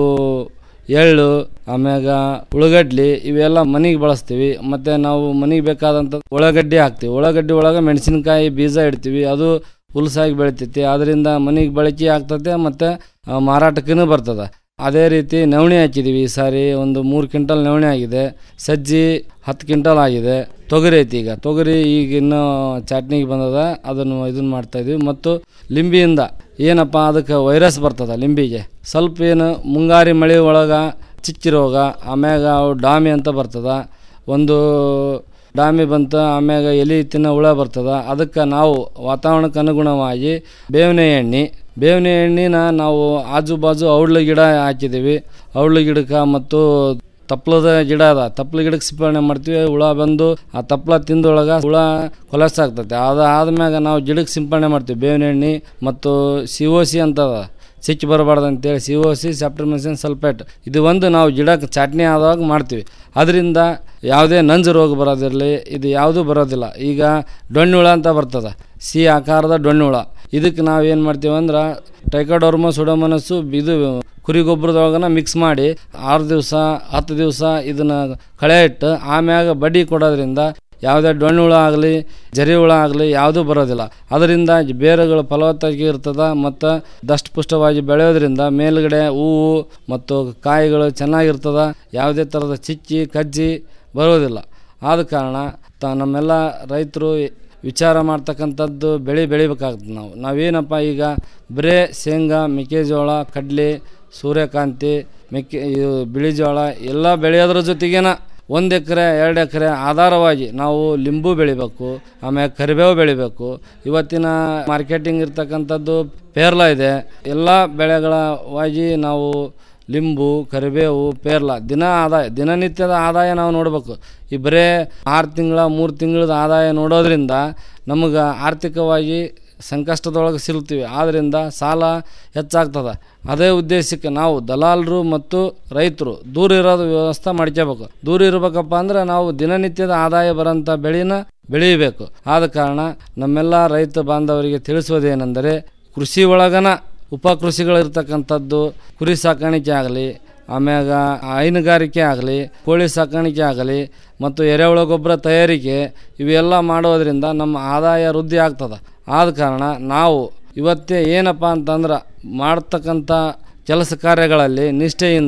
ಎಳ್ಳು ಆಮ್ಯಾಗ ಉಳ್ಳಗಡ್ಲಿ ಇವೆಲ್ಲ ಮನೆಗೆ ಬಳಸ್ತೀವಿ ಮತ್ತು ನಾವು ಮನೆಗೆ ಬೇಕಾದಂಥ ಉಳ್ಳಾಗಡ್ಡಿ ಹಾಕ್ತೀವಿ ಉಳ್ಳಾಗಡ್ಡಿ ಒಳಗೆ ಮೆಣಸಿನಕಾಯಿ ಬೀಜ ಇಡ್ತೀವಿ ಅದು ಹುಲ್ಸಾಗಿ ಬೆಳಿತೈತಿ ಅದರಿಂದ ಮನೆಗೆ ಬಳಕೆ ಆಗ್ತದೆ ಮತ್ತು ಮಾರಾಟಕ್ಕೂ ಬರ್ತದೆ ಅದೇ ರೀತಿ ನವಣೆ ಹಾಕಿದ್ದೀವಿ ಈ ಸಾರಿ ಒಂದು ಮೂರು ಕ್ವಿಂಟಲ್ ನವಣೆ ಆಗಿದೆ ಸಜ್ಜಿ ಹತ್ತು ಕ್ವಿಂಟಲ್ ಆಗಿದೆ ತೊಗರಿ ಐತಿ ಈಗ ತೊಗರಿ ಈಗ ಇನ್ನೂ ಚಟ್ನಿಗೆ ಬಂದದ ಅದನ್ನು ಇದನ್ನು ಮಾಡ್ತಾಯಿದ್ವಿ ಮತ್ತು ಲಿಂಬಿಯಿಂದ ಏನಪ್ಪ ಅದಕ್ಕೆ ವೈರಸ್ ಬರ್ತದ ಲಿಂಬಿಗೆ ಸ್ವಲ್ಪ ಏನು ಮುಂಗಾರಿ ಮಳೆ ಒಳಗೆ ಚಿಕ್ಕಿ ರೋಗ ಆಮ್ಯಾಗ ಅವು ಡಾಮಿ ಅಂತ ಬರ್ತದ ಒಂದು ಡಾಮಿ ಬಂತ ಆಮ್ಯಾಗ ಎಲಿ ತಿನ್ನೋ ಹುಳ ಬರ್ತದ ಅದಕ್ಕೆ ನಾವು ವಾತಾವರಣಕ್ಕೆ ಅನುಗುಣವಾಗಿ ಬೇವಿನ ಎಣ್ಣೆ ಬೇವಿನ ಎಣ್ಣೆನ ನಾವು ಆಜು ಬಾಜು ಔಡ್ಲ ಗಿಡ ಹಾಕಿದ್ದೀವಿ ಔಡ್ಲ ಗಿಡಕ್ಕೆ ಮತ್ತು ತಪ್ಲದ ಗಿಡ ಅದ ತಪ್ಲ ಗಿಡಕ್ಕೆ ಸಿಂಪರಣೆ ಮಾಡ್ತೀವಿ ಹುಳ ಬಂದು ಆ ತಪ್ಲ ತಿಂದೊಳಗ ಹುಳ ಕೊಲಸ್ ಆಗ್ತೈತೆ ಅದು ಆದ್ಮ್ಯಾಗ ನಾವು ಗಿಡಕ್ಕೆ ಸಿಂಪರಣೆ ಮಾಡ್ತೀವಿ ಬೇವಿನ ಎಣ್ಣೆ ಮತ್ತು ಸಿ ಒ ಸಿ ಅಂತ ಅದ ಸಿಕ್ಕಿ ಬರಬಾರ್ದು ಅಂತೇಳಿ C O C streptomycin sulphate ಇದು ಒಂದು ನಾವು ಗಿಡಕ್ಕೆ ಚಟ್ನಿ ಆದಾಗ ಮಾಡ್ತೀವಿ ಅದರಿಂದ ಯಾವುದೇ ನಂಜು ರೋಗ ಬರೋದಿರಲಿ ಇದು ಯಾವುದೂ ಬರೋದಿಲ್ಲ ಈಗ ಡೊಣ್ಣುಳ ಅಂತ ಬರ್ತದೆ ಸಿ ಆಕಾರದ ಡೊಣ್ಣುಳ ಇದಕ್ಕೆ ನಾವು ಏನು ಮಾಡ್ತೀವಿ ಅಂದ್ರೆ ಟೈಕಾಡೋರ್ಮ ಸುಡೋಮನಸ್ಸು ಇದು ಕುರಿ ಗೊಬ್ಬರದೊಳಗನ ಮಿಕ್ಸ್ ಮಾಡಿ ಆರು ದಿವಸ ಹತ್ತು ದಿವಸ ಇದನ್ನು ಕಳೆ ಇಟ್ಟು ಆಮ್ಯಾಗ ಬಡ್ಡಿ ಕೊಡೋದ್ರಿಂದ ಯಾವುದೇ ಡೊಣ್ಣು ಹುಳ ಆಗಲಿ ಜರಿ ಹುಳ ಆಗಲಿ ಯಾವುದೂ ಬರೋದಿಲ್ಲ ಅದರಿಂದ ಬೇರುಗಳು ಫಲವತ್ತಾಗಿ ಇರ್ತದೆ ಮತ್ತು ದಷ್ಟಪುಷ್ಟವಾಗಿ ಬೆಳೆಯೋದ್ರಿಂದ ಮೇಲುಗಡೆ ಹೂವು ಮತ್ತು ಕಾಯಿಗಳು ಚೆನ್ನಾಗಿರ್ತದೆ ಯಾವುದೇ ಥರದ ಚಿಕ್ಕಿ ಕಜ್ಜಿ ಬರೋದಿಲ್ಲ ಆದ ಕಾರಣ ತ ನಮ್ಮೆಲ್ಲ ರೈತರು ವಿಚಾರ ಮಾಡ್ತಕ್ಕಂಥದ್ದು ಬೆಳೆ ಬೆಳಿಬೇಕಾಗ್ತದೆ ನಾವು ನಾವೇನಪ್ಪ ಈಗ ಬರೇ ಶೇಂಗಾ ಮೆಕ್ಕೆಜೋಳ ಕಡಲೆ ಸೂರ್ಯಕಾಂತಿ ಮೆಕ್ಕೆ ಇದು ಬಿಳಿ ಜೋಳ ಎಲ್ಲ ಬೆಳೆಯೋದ್ರ ಜೊತೆಗೇನ ಒಂದು ಎಕರೆ ಎರಡು ಎಕರೆ ಆಧಾರವಾಗಿ ನಾವು ಲಿಂಬು ಬೆಳಿಬೇಕು ಆಮೇಲೆ ಕರಿಬೇವು ಬೆಳಿಬೇಕು ಇವತ್ತಿನ ಮಾರ್ಕೆಟಿಂಗ್ ಇರ್ತಕ್ಕಂಥದ್ದು ಪೇರ್ಲ ಇದೆ ಎಲ್ಲ ಬೆಳೆಗಳವಾಗಿ ನಾವು ಲಿಂಬು ಕರಿಬೇವು ಪೇರ್ಲ ದಿನ ಆದಾಯ ದಿನನಿತ್ಯದ ಆದಾಯ ನಾವು ನೋಡಬೇಕು ಈ ಬರೇ ಆರು ತಿಂಗಳ ಮೂರು ತಿಂಗಳದ ಆದಾಯ ನೋಡೋದ್ರಿಂದ ನಮಗೆ ಆರ್ಥಿಕವಾಗಿ ಸಂಕಷ್ಟದೊಳಗೆ ಸಿಲ್ತೀವಿ ಆದ್ದರಿಂದ ಸಾಲ ಹೆಚ್ಚಾಗ್ತದೆ ಅದೇ ಉದ್ದೇಶಕ್ಕೆ ನಾವು ದಲಾಲರು ಮತ್ತು ರೈತರು ದೂರ ಇರೋದು ವ್ಯವಸ್ಥೆ ಮಾಡ್ಕೋಬೇಕು ದೂರ ಇರಬೇಕಪ್ಪ ಅಂದ್ರೆ ನಾವು ದಿನನಿತ್ಯದ ಆದಾಯ ಬರೋಂಥ ಬೆಳೆನ ಬೆಳೀಬೇಕು ಆದ ಕಾರಣ ನಮ್ಮೆಲ್ಲ ರೈತ ಬಾಂಧವರಿಗೆ ತಿಳಿಸುವುದೇನೆಂದರೆ ಕೃಷಿ ಒಳಗನ ಉಪಕೃಷಿಗಳಿರ್ತಕ್ಕಂಥದ್ದು ಕುರಿ ಸಾಕಾಣಿಕೆ ಆಗಲಿ ಆಮ್ಯಾಗ ಹೈನುಗಾರಿಕೆ ಆಗಲಿ ಕೋಳಿ ಸಾಕಾಣಿಕೆ ಆಗಲಿ ಮತ್ತು ಎರೆಹುಳ ಗೊಬ್ಬರ ತಯಾರಿಕೆ ಇವೆಲ್ಲ ಮಾಡೋದ್ರಿಂದ ನಮ್ಮ ಆದಾಯ ವೃದ್ಧಿ ಆಗ್ತದೆ ಆದ ಕಾರಣ ನಾವು ಇವತ್ತೇ ಏನಪ್ಪ ಅಂತಂದ್ರೆ ಮಾಡ್ತಕ್ಕಂಥ ಕೆಲಸ ಕಾರ್ಯಗಳಲ್ಲಿ ನಿಷ್ಠೆಯಿಂದ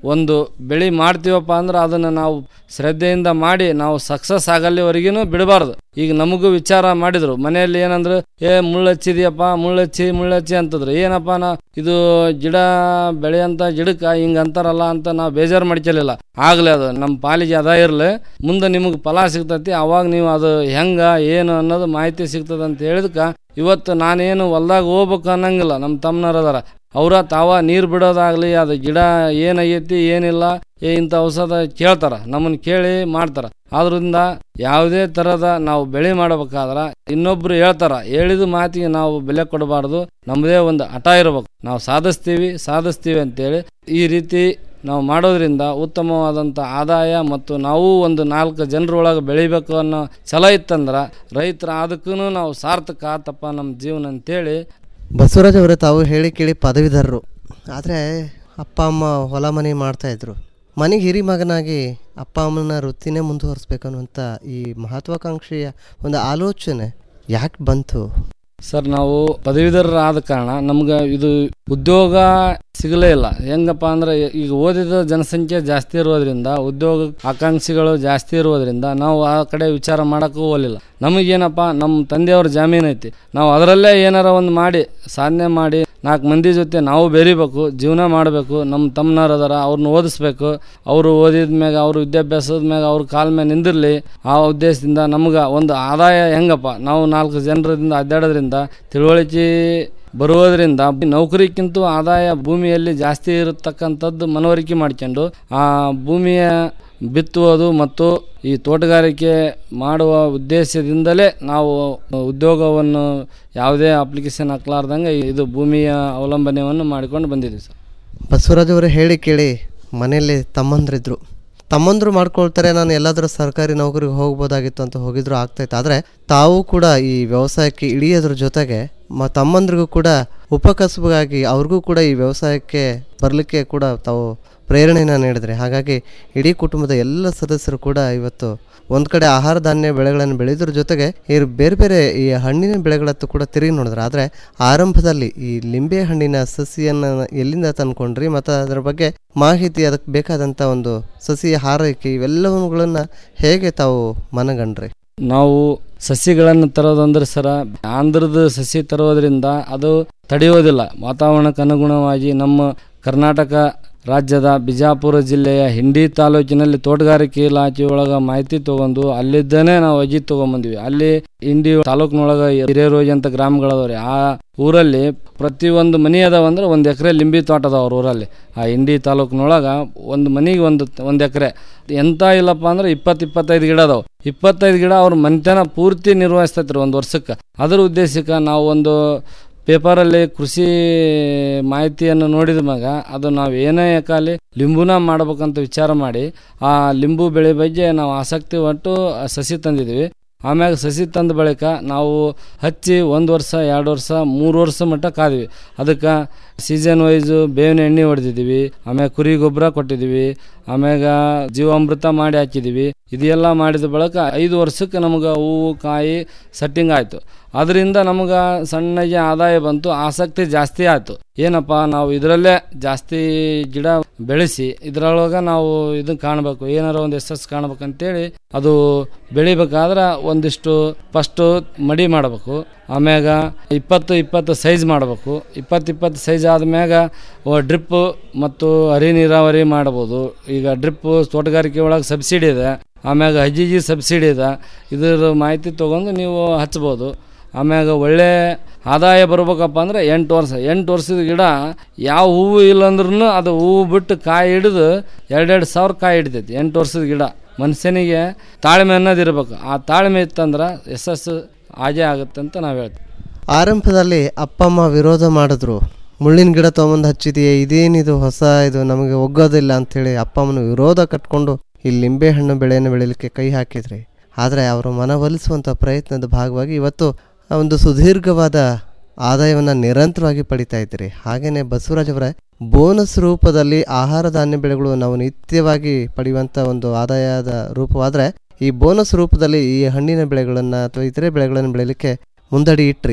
ಒಂದು ಬೆಳೆ ಮಾಡ್ತೀವಪ್ಪ ಅಂದ್ರೆ ಅದನ್ನು ನಾವು ಶ್ರದ್ಧೆಯಿಂದ ಮಾಡಿ ನಾವು ಸಕ್ಸಸ್ ಆಗಲ್ಲಿವರೆಗೂ ಬಿಡಬಾರ್ದು ಈಗ ನಮಗೂ ವಿಚಾರ ಮಾಡಿದ್ರು ಮನೆಯಲ್ಲಿ ಏನಂದ್ರೆ ಏ ಮುಳ್ಳಚ್ಚಿದ್ಯಪ್ಪ ಮುಳ್ಳಚ್ಚಿ ಮುಳ್ಳಚ್ಚಿ ಅಂತಂದ್ರು ಏನಪ್ಪ ನಾ ಇದು ಗಿಡ ಬೆಳೆಯಂತ ಗಿಡಕ್ಕೆ ಹಿಂಗ ಅಂತಾರಲ್ಲ ಅಂತ ನಾವು ಬೇಜಾರು ಮಾಡ್ಕೊಲಿಲ್ಲ ಆಗ್ಲಿ ಅದು ನಮ್ಮ ಪಾಲಿಗೆ ಅದ ಇರಲಿ ಮುಂದೆ ನಿಮಗೆ ಫಲ ಸಿಗ್ತೈತಿ ಅವಾಗ ನೀವು ಅದು ಹೆಂಗ ಏನು ಅನ್ನೋದು ಮಾಹಿತಿ ಸಿಗ್ತದೆ ಅಂತ ಹೇಳಿದ್ಕ ಇವತ್ತು ನಾನೇನು ಹೊಲ್ದಾಗ ಹೋಗ್ಬೇಕು ಅನ್ನಂಗಿಲ್ಲ ನಮ್ಮ ತಮ್ಮನವ್ರು ಅದಾರ ಅವರ ತಾವ ನೀರು ಬಿಡೋದಾಗ್ಲಿ ಅದು ಗಿಡ ಏನಾಗೈತಿ ಏನಿಲ್ಲ ಏ ಇಂಥ ಔಷಧ ಕೇಳ್ತಾರ ನಮ್ಮನ್ನು ಕೇಳಿ ಮಾಡ್ತಾರ ಆದ್ರಿಂದ ಯಾವುದೇ ಥರದ ನಾವು ಬೆಳೆ ಮಾಡ್ಬೇಕಾದ್ರೆ ಇನ್ನೊಬ್ರು ಹೇಳ್ತಾರ ಹೇಳಿದ ಮಾತಿಗೆ ನಾವು ಬೆಲೆ ಕೊಡಬಾರ್ದು ನಮ್ಮದೇ ಒಂದು ಹಠ ಇರಬೇಕು ನಾವು ಸಾಧಿಸ್ತೀವಿ ಸಾಧಿಸ್ತೀವಿ ಅಂತೇಳಿ ಈ ರೀತಿ ನಾವು ಮಾಡೋದ್ರಿಂದ ಉತ್ತಮವಾದಂಥ ಆದಾಯ ಮತ್ತು ನಾವು ಒಂದು ನಾಲ್ಕು ಜನರೊಳಗೆ ಬೆಳಿಬೇಕು ಅನ್ನೋ ಛಲ ಇತ್ತಂದ್ರೆ ರೈತರ ಅದಕ್ಕೂ ನಾವು ಸಾರ್ಥಕ ಆತಪ್ಪ ನಮ್ಮ ಜೀವನ ಅಂತೇಳಿ ಬಸವರಾಜ್ ಅವರೇ ತಾವು ಹೇಳಿ ಕೇಳಿ ಪದವೀಧರರು ಆದರೆ ಅಪ್ಪ ಅಮ್ಮ ಹೊಲ ಮನೆ ಮಾಡ್ತಾಯಿದ್ರು ಮನೆಗೆ ಹಿರಿ ಮಗನಾಗಿ ಅಪ್ಪ ಅಮ್ಮನ ವೃತ್ತಿನೇ ಮುಂದುವರಿಸ್ಬೇಕು ಅನ್ನುವಂಥ ಈ ಮಹತ್ವಾಕಾಂಕ್ಷೆಯ ಒಂದು ಆಲೋಚನೆ ಯಾಕೆ ಬಂತು ಸರ್ ನಾವು ಪದವೀಧರರಾದ ಕಾರಣ ನಮ್ಗೆ ಇದು ಉದ್ಯೋಗ ಸಿಗಲೇ ಇಲ್ಲ ಹೆಂಗಪ್ಪ ಅಂದ್ರೆ ಈಗ ಓದಿದ ಜನಸಂಖ್ಯೆ ಜಾಸ್ತಿ ಇರೋದ್ರಿಂದ ಉದ್ಯೋಗ ಆಕಾಂಕ್ಷಿಗಳು ಜಾಸ್ತಿ ಇರೋದ್ರಿಂದ ನಾವು ಆ ಕಡೆ ವಿಚಾರ ಮಾಡೋಕ್ಕೂ ಹೋಗಲಿಲ್ಲ ನಮಗೇನಪ್ಪ ನಮ್ಮ ತಂದೆಯವ್ರ ಜಾಮೀನು ಐತಿ ನಾವು ಅದರಲ್ಲೇ ಏನಾರ ಒಂದು ಮಾಡಿ ಸಾಧನೆ ಮಾಡಿ ನಾಲ್ಕು ಮಂದಿ ಜೊತೆ ನಾವು ಬೆರಿಬೇಕು ಜೀವನ ಮಾಡಬೇಕು ನಮ್ಮ ತಮ್ಮನವ್ರು ಅದಾರ ಅವ್ರನ್ನ ಓದಿಸ್ಬೇಕು ಅವರು ಓದಿದ ಮ್ಯಾಗ ಅವ್ರ ವಿದ್ಯಾಭ್ಯಾಸದ ಮ್ಯಾಗ ಅವ್ರ ಕಾಲ ಮೇಲೆ ನಿಂದಿರಲಿ ಆ ಉದ್ದೇಶದಿಂದ ನಮ್ಗೆ ಒಂದು ಆದಾಯ ಹೆಂಗಪ್ಪ ನಾವು ನಾಲ್ಕು ಜನರಿಂದ ಅಡ್ಡಾಡೋದ್ರಿಂದ ತಿಳುವಳಿಕೆ ಬರುವುದರಿಂದ ನೌಕರಿಕ್ಕಿಂತ ಆದಾಯ ಭೂಮಿಯಲ್ಲಿ ಜಾಸ್ತಿ ಇರತಕ್ಕಂಥದ್ದು ಮನವರಿಕೆ ಮಾಡ್ಕೊಂಡು ಆ ಭೂಮಿಯ ಬಿತ್ತುವುದು ಮತ್ತು ಈ ತೋಟಗಾರಿಕೆ ಮಾಡುವ ಉದ್ದೇಶದಿಂದಲೇ ನಾವು ಉದ್ಯೋಗವನ್ನು ಯಾವುದೇ ಅಪ್ಲಿಕೇಶನ್ ಹಾಕ್ಲಾರ್ದಂಗೆ ಇದು ಭೂಮಿಯ ಅವಲಂಬನೆಯನ್ನು ಮಾಡಿಕೊಂಡು ಬಂದಿದ್ದೀವಿ ಸರ್ ಬಸವರಾಜ್ ಅವರೇ ಹೇಳಿ ಕೇಳಿ ಮನೆಯಲ್ಲಿ ತಮ್ಮಂದ್ರಿದ್ರು ತಮ್ಮಂದ್ರು ಮಾಡ್ಕೊಳ್ತಾರೆ ನಾನು ಎಲ್ಲಾದರೂ ಸರ್ಕಾರಿ ನೌಕರಿಗೆ ಹೋಗ್ಬೋದಾಗಿತ್ತು ಅಂತ ಹೋಗಿದ್ರು ಆಗ್ತಾಯಿತ್ತು ಆದರೆ ತಾವು ಕೂಡ ಈ ವ್ಯವಸಾಯಕ್ಕೆ ಇಳಿಯೋದ್ರ ಜೊತೆಗೆ ಮ ತಮ್ಮಂದ್ರಿಗೂ ಕೂಡ ಉಪಕಸಬಾಗಿ ಅವ್ರಿಗೂ ಕೂಡ ಈ ವ್ಯವಸಾಯಕ್ಕೆ ಬರಲಿಕ್ಕೆ ಕೂಡ ತಾವು ಪ್ರೇರಣೆಯನ್ನು ನೀಡಿದ್ರೆ ಹಾಗಾಗಿ ಇಡೀ ಕುಟುಂಬದ ಎಲ್ಲ ಸದಸ್ಯರು ಕೂಡ ಇವತ್ತು ಒಂದು ಕಡೆ ಆಹಾರ ಧಾನ್ಯ ಬೆಳೆಗಳನ್ನು ಬೆಳೆಯೋದ್ರ ಜೊತೆಗೆ ಈ ಬೇರೆ ಬೇರೆ ಈ ಹಣ್ಣಿನ ಬೆಳೆಗಳತ್ತು ಕೂಡ ತಿರುಗಿ ನೋಡಿದ್ರೆ ಆದರೆ ಆರಂಭದಲ್ಲಿ ಈ ಲಿಂಬೆ ಹಣ್ಣಿನ ಸಸಿಯನ್ನು ಎಲ್ಲಿಂದ ತಂದ್ಕೊಂಡ್ರಿ ಮತ್ತು ಅದರ ಬಗ್ಗೆ ಮಾಹಿತಿ ಅದಕ್ಕೆ ಬೇಕಾದಂಥ ಒಂದು ಸಸಿ ಹಾರೈಕೆ ಇವೆಲ್ಲವುಗಳನ್ನು ಹೇಗೆ ತಾವು ಮನಗಂಡ್ರಿ ನಾವು ಸಸಿಗಳನ್ನು ತರೋದಂದ್ರೆ ಸರ ಆಂಧ್ರದ ಸಸಿ ತರೋದ್ರಿಂದ ಅದು ತಡೆಯೋದಿಲ್ಲ ವಾತಾವರಣಕ್ಕೆ ಅನುಗುಣವಾಗಿ ನಮ್ಮ ಕರ್ನಾಟಕ ರಾಜ್ಯದ ಬಿಜಾಪುರ ಜಿಲ್ಲೆಯ ಹಿಂಡಿ ತಾಲೂಕಿನಲ್ಲಿ ತೋಟಗಾರಿಕೆ ಇಲಾಖೆ ಒಳಗ ಮಾಹಿತಿ ತಗೊಂಡು ಅಲ್ಲಿದ್ದೇನೆ ನಾವು ಅಜಿ ತಗೊಂಬಂದ್ವಿ ಅಲ್ಲಿ ಹಿಂಡಿ ತಾಲೂಕಿನೊಳಗ ಹಿರೇರೋಜಿ ಅಂತ ಗ್ರಾಮಗಳದವ್ರಿ ಆ ಊರಲ್ಲಿ ಪ್ರತಿಯೊಂದು ಮನಿ ಅದಾವ ಅಂದ್ರೆ ಒಂದು ಎಕರೆ ಲಿಂಬಿ ತೋಟ ಅದಾವ ಅವ್ರ ಊರಲ್ಲಿ ಆ ಹಿಂಡಿ ತಾಲೂಕಿನೊಳಗ ಒಂದು ಮನಿಗೆ ಒಂದು ಒಂದು ಎಕರೆ ಎಂತ ಇಲ್ಲಪ್ಪ ಅಂದ್ರೆ ಇಪ್ಪತ್ತು ಇಪ್ಪತ್ತೈದು ಗಿಡ ಅದಾವ ಇಪ್ಪತ್ತೈದು ಗಿಡ ಅವ್ರ ಮನೆತನ ಪೂರ್ತಿ ನಿರ್ವಹಿಸ್ತೈತ್ರಿ ಒಂದು ವರ್ಷಕ್ಕೆ ಅದ್ರ ಉದ್ದೇಶಕ್ಕೆ ನಾವು ಒಂದು ಪೇಪರಲ್ಲಿ ಕೃಷಿ ಮಾಹಿತಿಯನ್ನು ನೋಡಿದ ಮ್ಯಾಗ ಅದು ನಾವು ಏನೇ ಕಾಲಿ ಲಿಂಬುನ ಮಾಡ್ಬೇಕಂತ ವಿಚಾರ ಮಾಡಿ ಆ ಲಿಂಬು ಬೆಳೆ ಬಗ್ಗೆ ನಾವು ಆಸಕ್ತಿ ಒಟ್ಟು ಆ ಸಸಿ ತಂದಿದ್ವಿ ಆಮ್ಯಾಗ ಸಸಿ ತಂದ ಬಳಿಕ ನಾವು ಹಚ್ಚಿ ಒಂದು ವರ್ಷ ಎರಡು ವರ್ಷ ಮೂರು ವರ್ಷ ಮಟ್ಟ ಕಾದ್ವಿ ಅದಕ್ಕೆ ಸೀಸನ್ ವೈಸು ಬೇವಿನ ಎಣ್ಣೆ ಹೊಡೆದಿದ್ದೀವಿ ಆಮ್ಯಾಗ ಕುರಿ ಗೊಬ್ಬರ ಕೊಟ್ಟಿದ್ದೀವಿ ಆಮ್ಯಾಗ ಜೀವಾಮೃತ ಮಾಡಿ ಹಾಕಿದ್ದೀವಿ ಇದೆಲ್ಲ ಮಾಡಿದ ಬಳಿಕ ಐದು ವರ್ಷಕ್ಕೆ ನಮ್ಗೆ ಹೂವು ಕಾಯಿ ಸೆಟ್ಟಿಂಗ್ ಆಯಿತು ಅದರಿಂದ ನಮ್ಗೆ ಸಣ್ಣಗೆ ಆದಾಯ ಬಂತು ಆಸಕ್ತಿ ಜಾಸ್ತಿ ಆಯಿತು ಏನಪ್ಪ ನಾವು ಇದರಲ್ಲೇ ಜಾಸ್ತಿ ಗಿಡ ಬೆಳೆಸಿ ಇದರೊಳಗೆ ನಾವು ಇದನ್ನ ಕಾಣಬೇಕು ಏನಾರ ಒಂದು ಯಶಸ್ಸು ಕಾಣ್ಬೇಕಂತೇಳಿ ಅದು ಬೆಳಿಬೇಕಾದ್ರೆ ಒಂದಿಷ್ಟು ಫಸ್ಟು ಮಡಿ ಮಾಡಬೇಕು ಆಮ್ಯಾಗ ಇಪ್ಪತ್ತು ಇಪ್ಪತ್ತು ಸೈಜ್ ಮಾಡಬೇಕು ಇಪ್ಪತ್ತು ಇಪ್ಪತ್ತು ಸೈಜ್ ಆದ್ಮ್ಯಾಗ ಡ್ರಿಪ್ ಮತ್ತು ಹರಿ ನೀರಾವರಿ ಮಾಡ್ಬೋದು ಈಗ ಡ್ರಿಪ್ ತೋಟಗಾರಿಕೆ ಒಳಗೆ ಸಬ್ಸಿಡಿ ಇದೆ ಆಮ್ಯಾಗ ಹಜ್ಜಿಜಿ ಸಬ್ಸಿಡಿ ಇದೆ ಇದರ ಮಾಹಿತಿ ತೊಗೊಂಡು ನೀವು ಹಚ್ಬೋದು ಆಮ್ಯಾಗ ಒಳ್ಳೆ ಆದಾಯ ಬರ್ಬೇಕಪ್ಪ ಅಂದ್ರೆ ಎಂಟು ವರ್ಷ ಎಂಟು ವರ್ಷದ ಗಿಡ ಯಾವ ಹೂವು ಇಲ್ಲಂದ್ರೂ ಅದು ಹೂವು ಬಿಟ್ಟು ಕಾಯಿ ಹಿಡಿದು ಎರಡೆರಡು ಸಾವಿರ ಕಾಯಿ ಹಿಡಿತೈತಿ ಎಂಟು ವರ್ಷದ ಗಿಡ ಮನುಷ್ಯನಿಗೆ ತಾಳ್ಮೆ ಅನ್ನೋದು ಇರ್ಬೇಕು ಆ ತಾಳ್ಮೆ ಇತ್ತಂದ್ರೆ ಯಶಸ್ಸು ಹಾಗೆ ಆಗುತ್ತೆ ಅಂತ ನಾವು ಹೇಳ್ತೀವಿ ಆರಂಭದಲ್ಲಿ ಅಪ್ಪ ಅಮ್ಮ ವಿರೋಧ ಮಾಡಿದ್ರು ಮುಳ್ಳಿನ ಗಿಡ ತೊಗೊಂಬಂದು ಹಚ್ಚಿದೆಯೇ ಇದೇನಿದು ಹೊಸ ಇದು ನಮಗೆ ಒಗ್ಗೋದಿಲ್ಲ ಅಂಥೇಳಿ ಅಪ್ಪ ಅಮ್ಮನ ವಿರೋಧ ಕಟ್ಕೊಂಡು ಈ ಲಿಂಬೆಹಣ್ಣು ಬೆಳೆಯನ್ನು ಬೆಳೀಲಿಕ್ಕೆ ಕೈ ಹಾಕಿದ್ರಿ ಆದರೆ ಅವರು ಮನವೊಲಿಸುವಂಥ ಪ್ರಯತ್ನದ ಭಾಗವಾಗಿ ಇವತ್ತು ಆ ಒಂದು ಸುದೀರ್ಘವಾದ ಆದಾಯವನ್ನು ನಿರಂತರವಾಗಿ ಪಡಿತಾ ಇದ್ದೀರಿ ಹಾಗೆಯೇ ಬಸವರಾಜ್ ಅವರ ಬೋನಸ್ ರೂಪದಲ್ಲಿ ಆಹಾರ ಧಾನ್ಯ ಬೆಳೆಗಳು ನಾವು ನಿತ್ಯವಾಗಿ ಪಡೆಯುವಂಥ ಒಂದು ಆದಾಯದ ರೂಪವಾದರೆ ಈ ಬೋನಸ್ ರೂಪದಲ್ಲಿ ಈ ಹಣ್ಣಿನ ಬೆಳೆಗಳನ್ನು ಅಥವಾ ಇತರೆ ಬೆಳೆಗಳನ್ನು ಬೆಳೀಲಿಕ್ಕೆ ಮುಂದಡಿ ಇಟ್ರಿ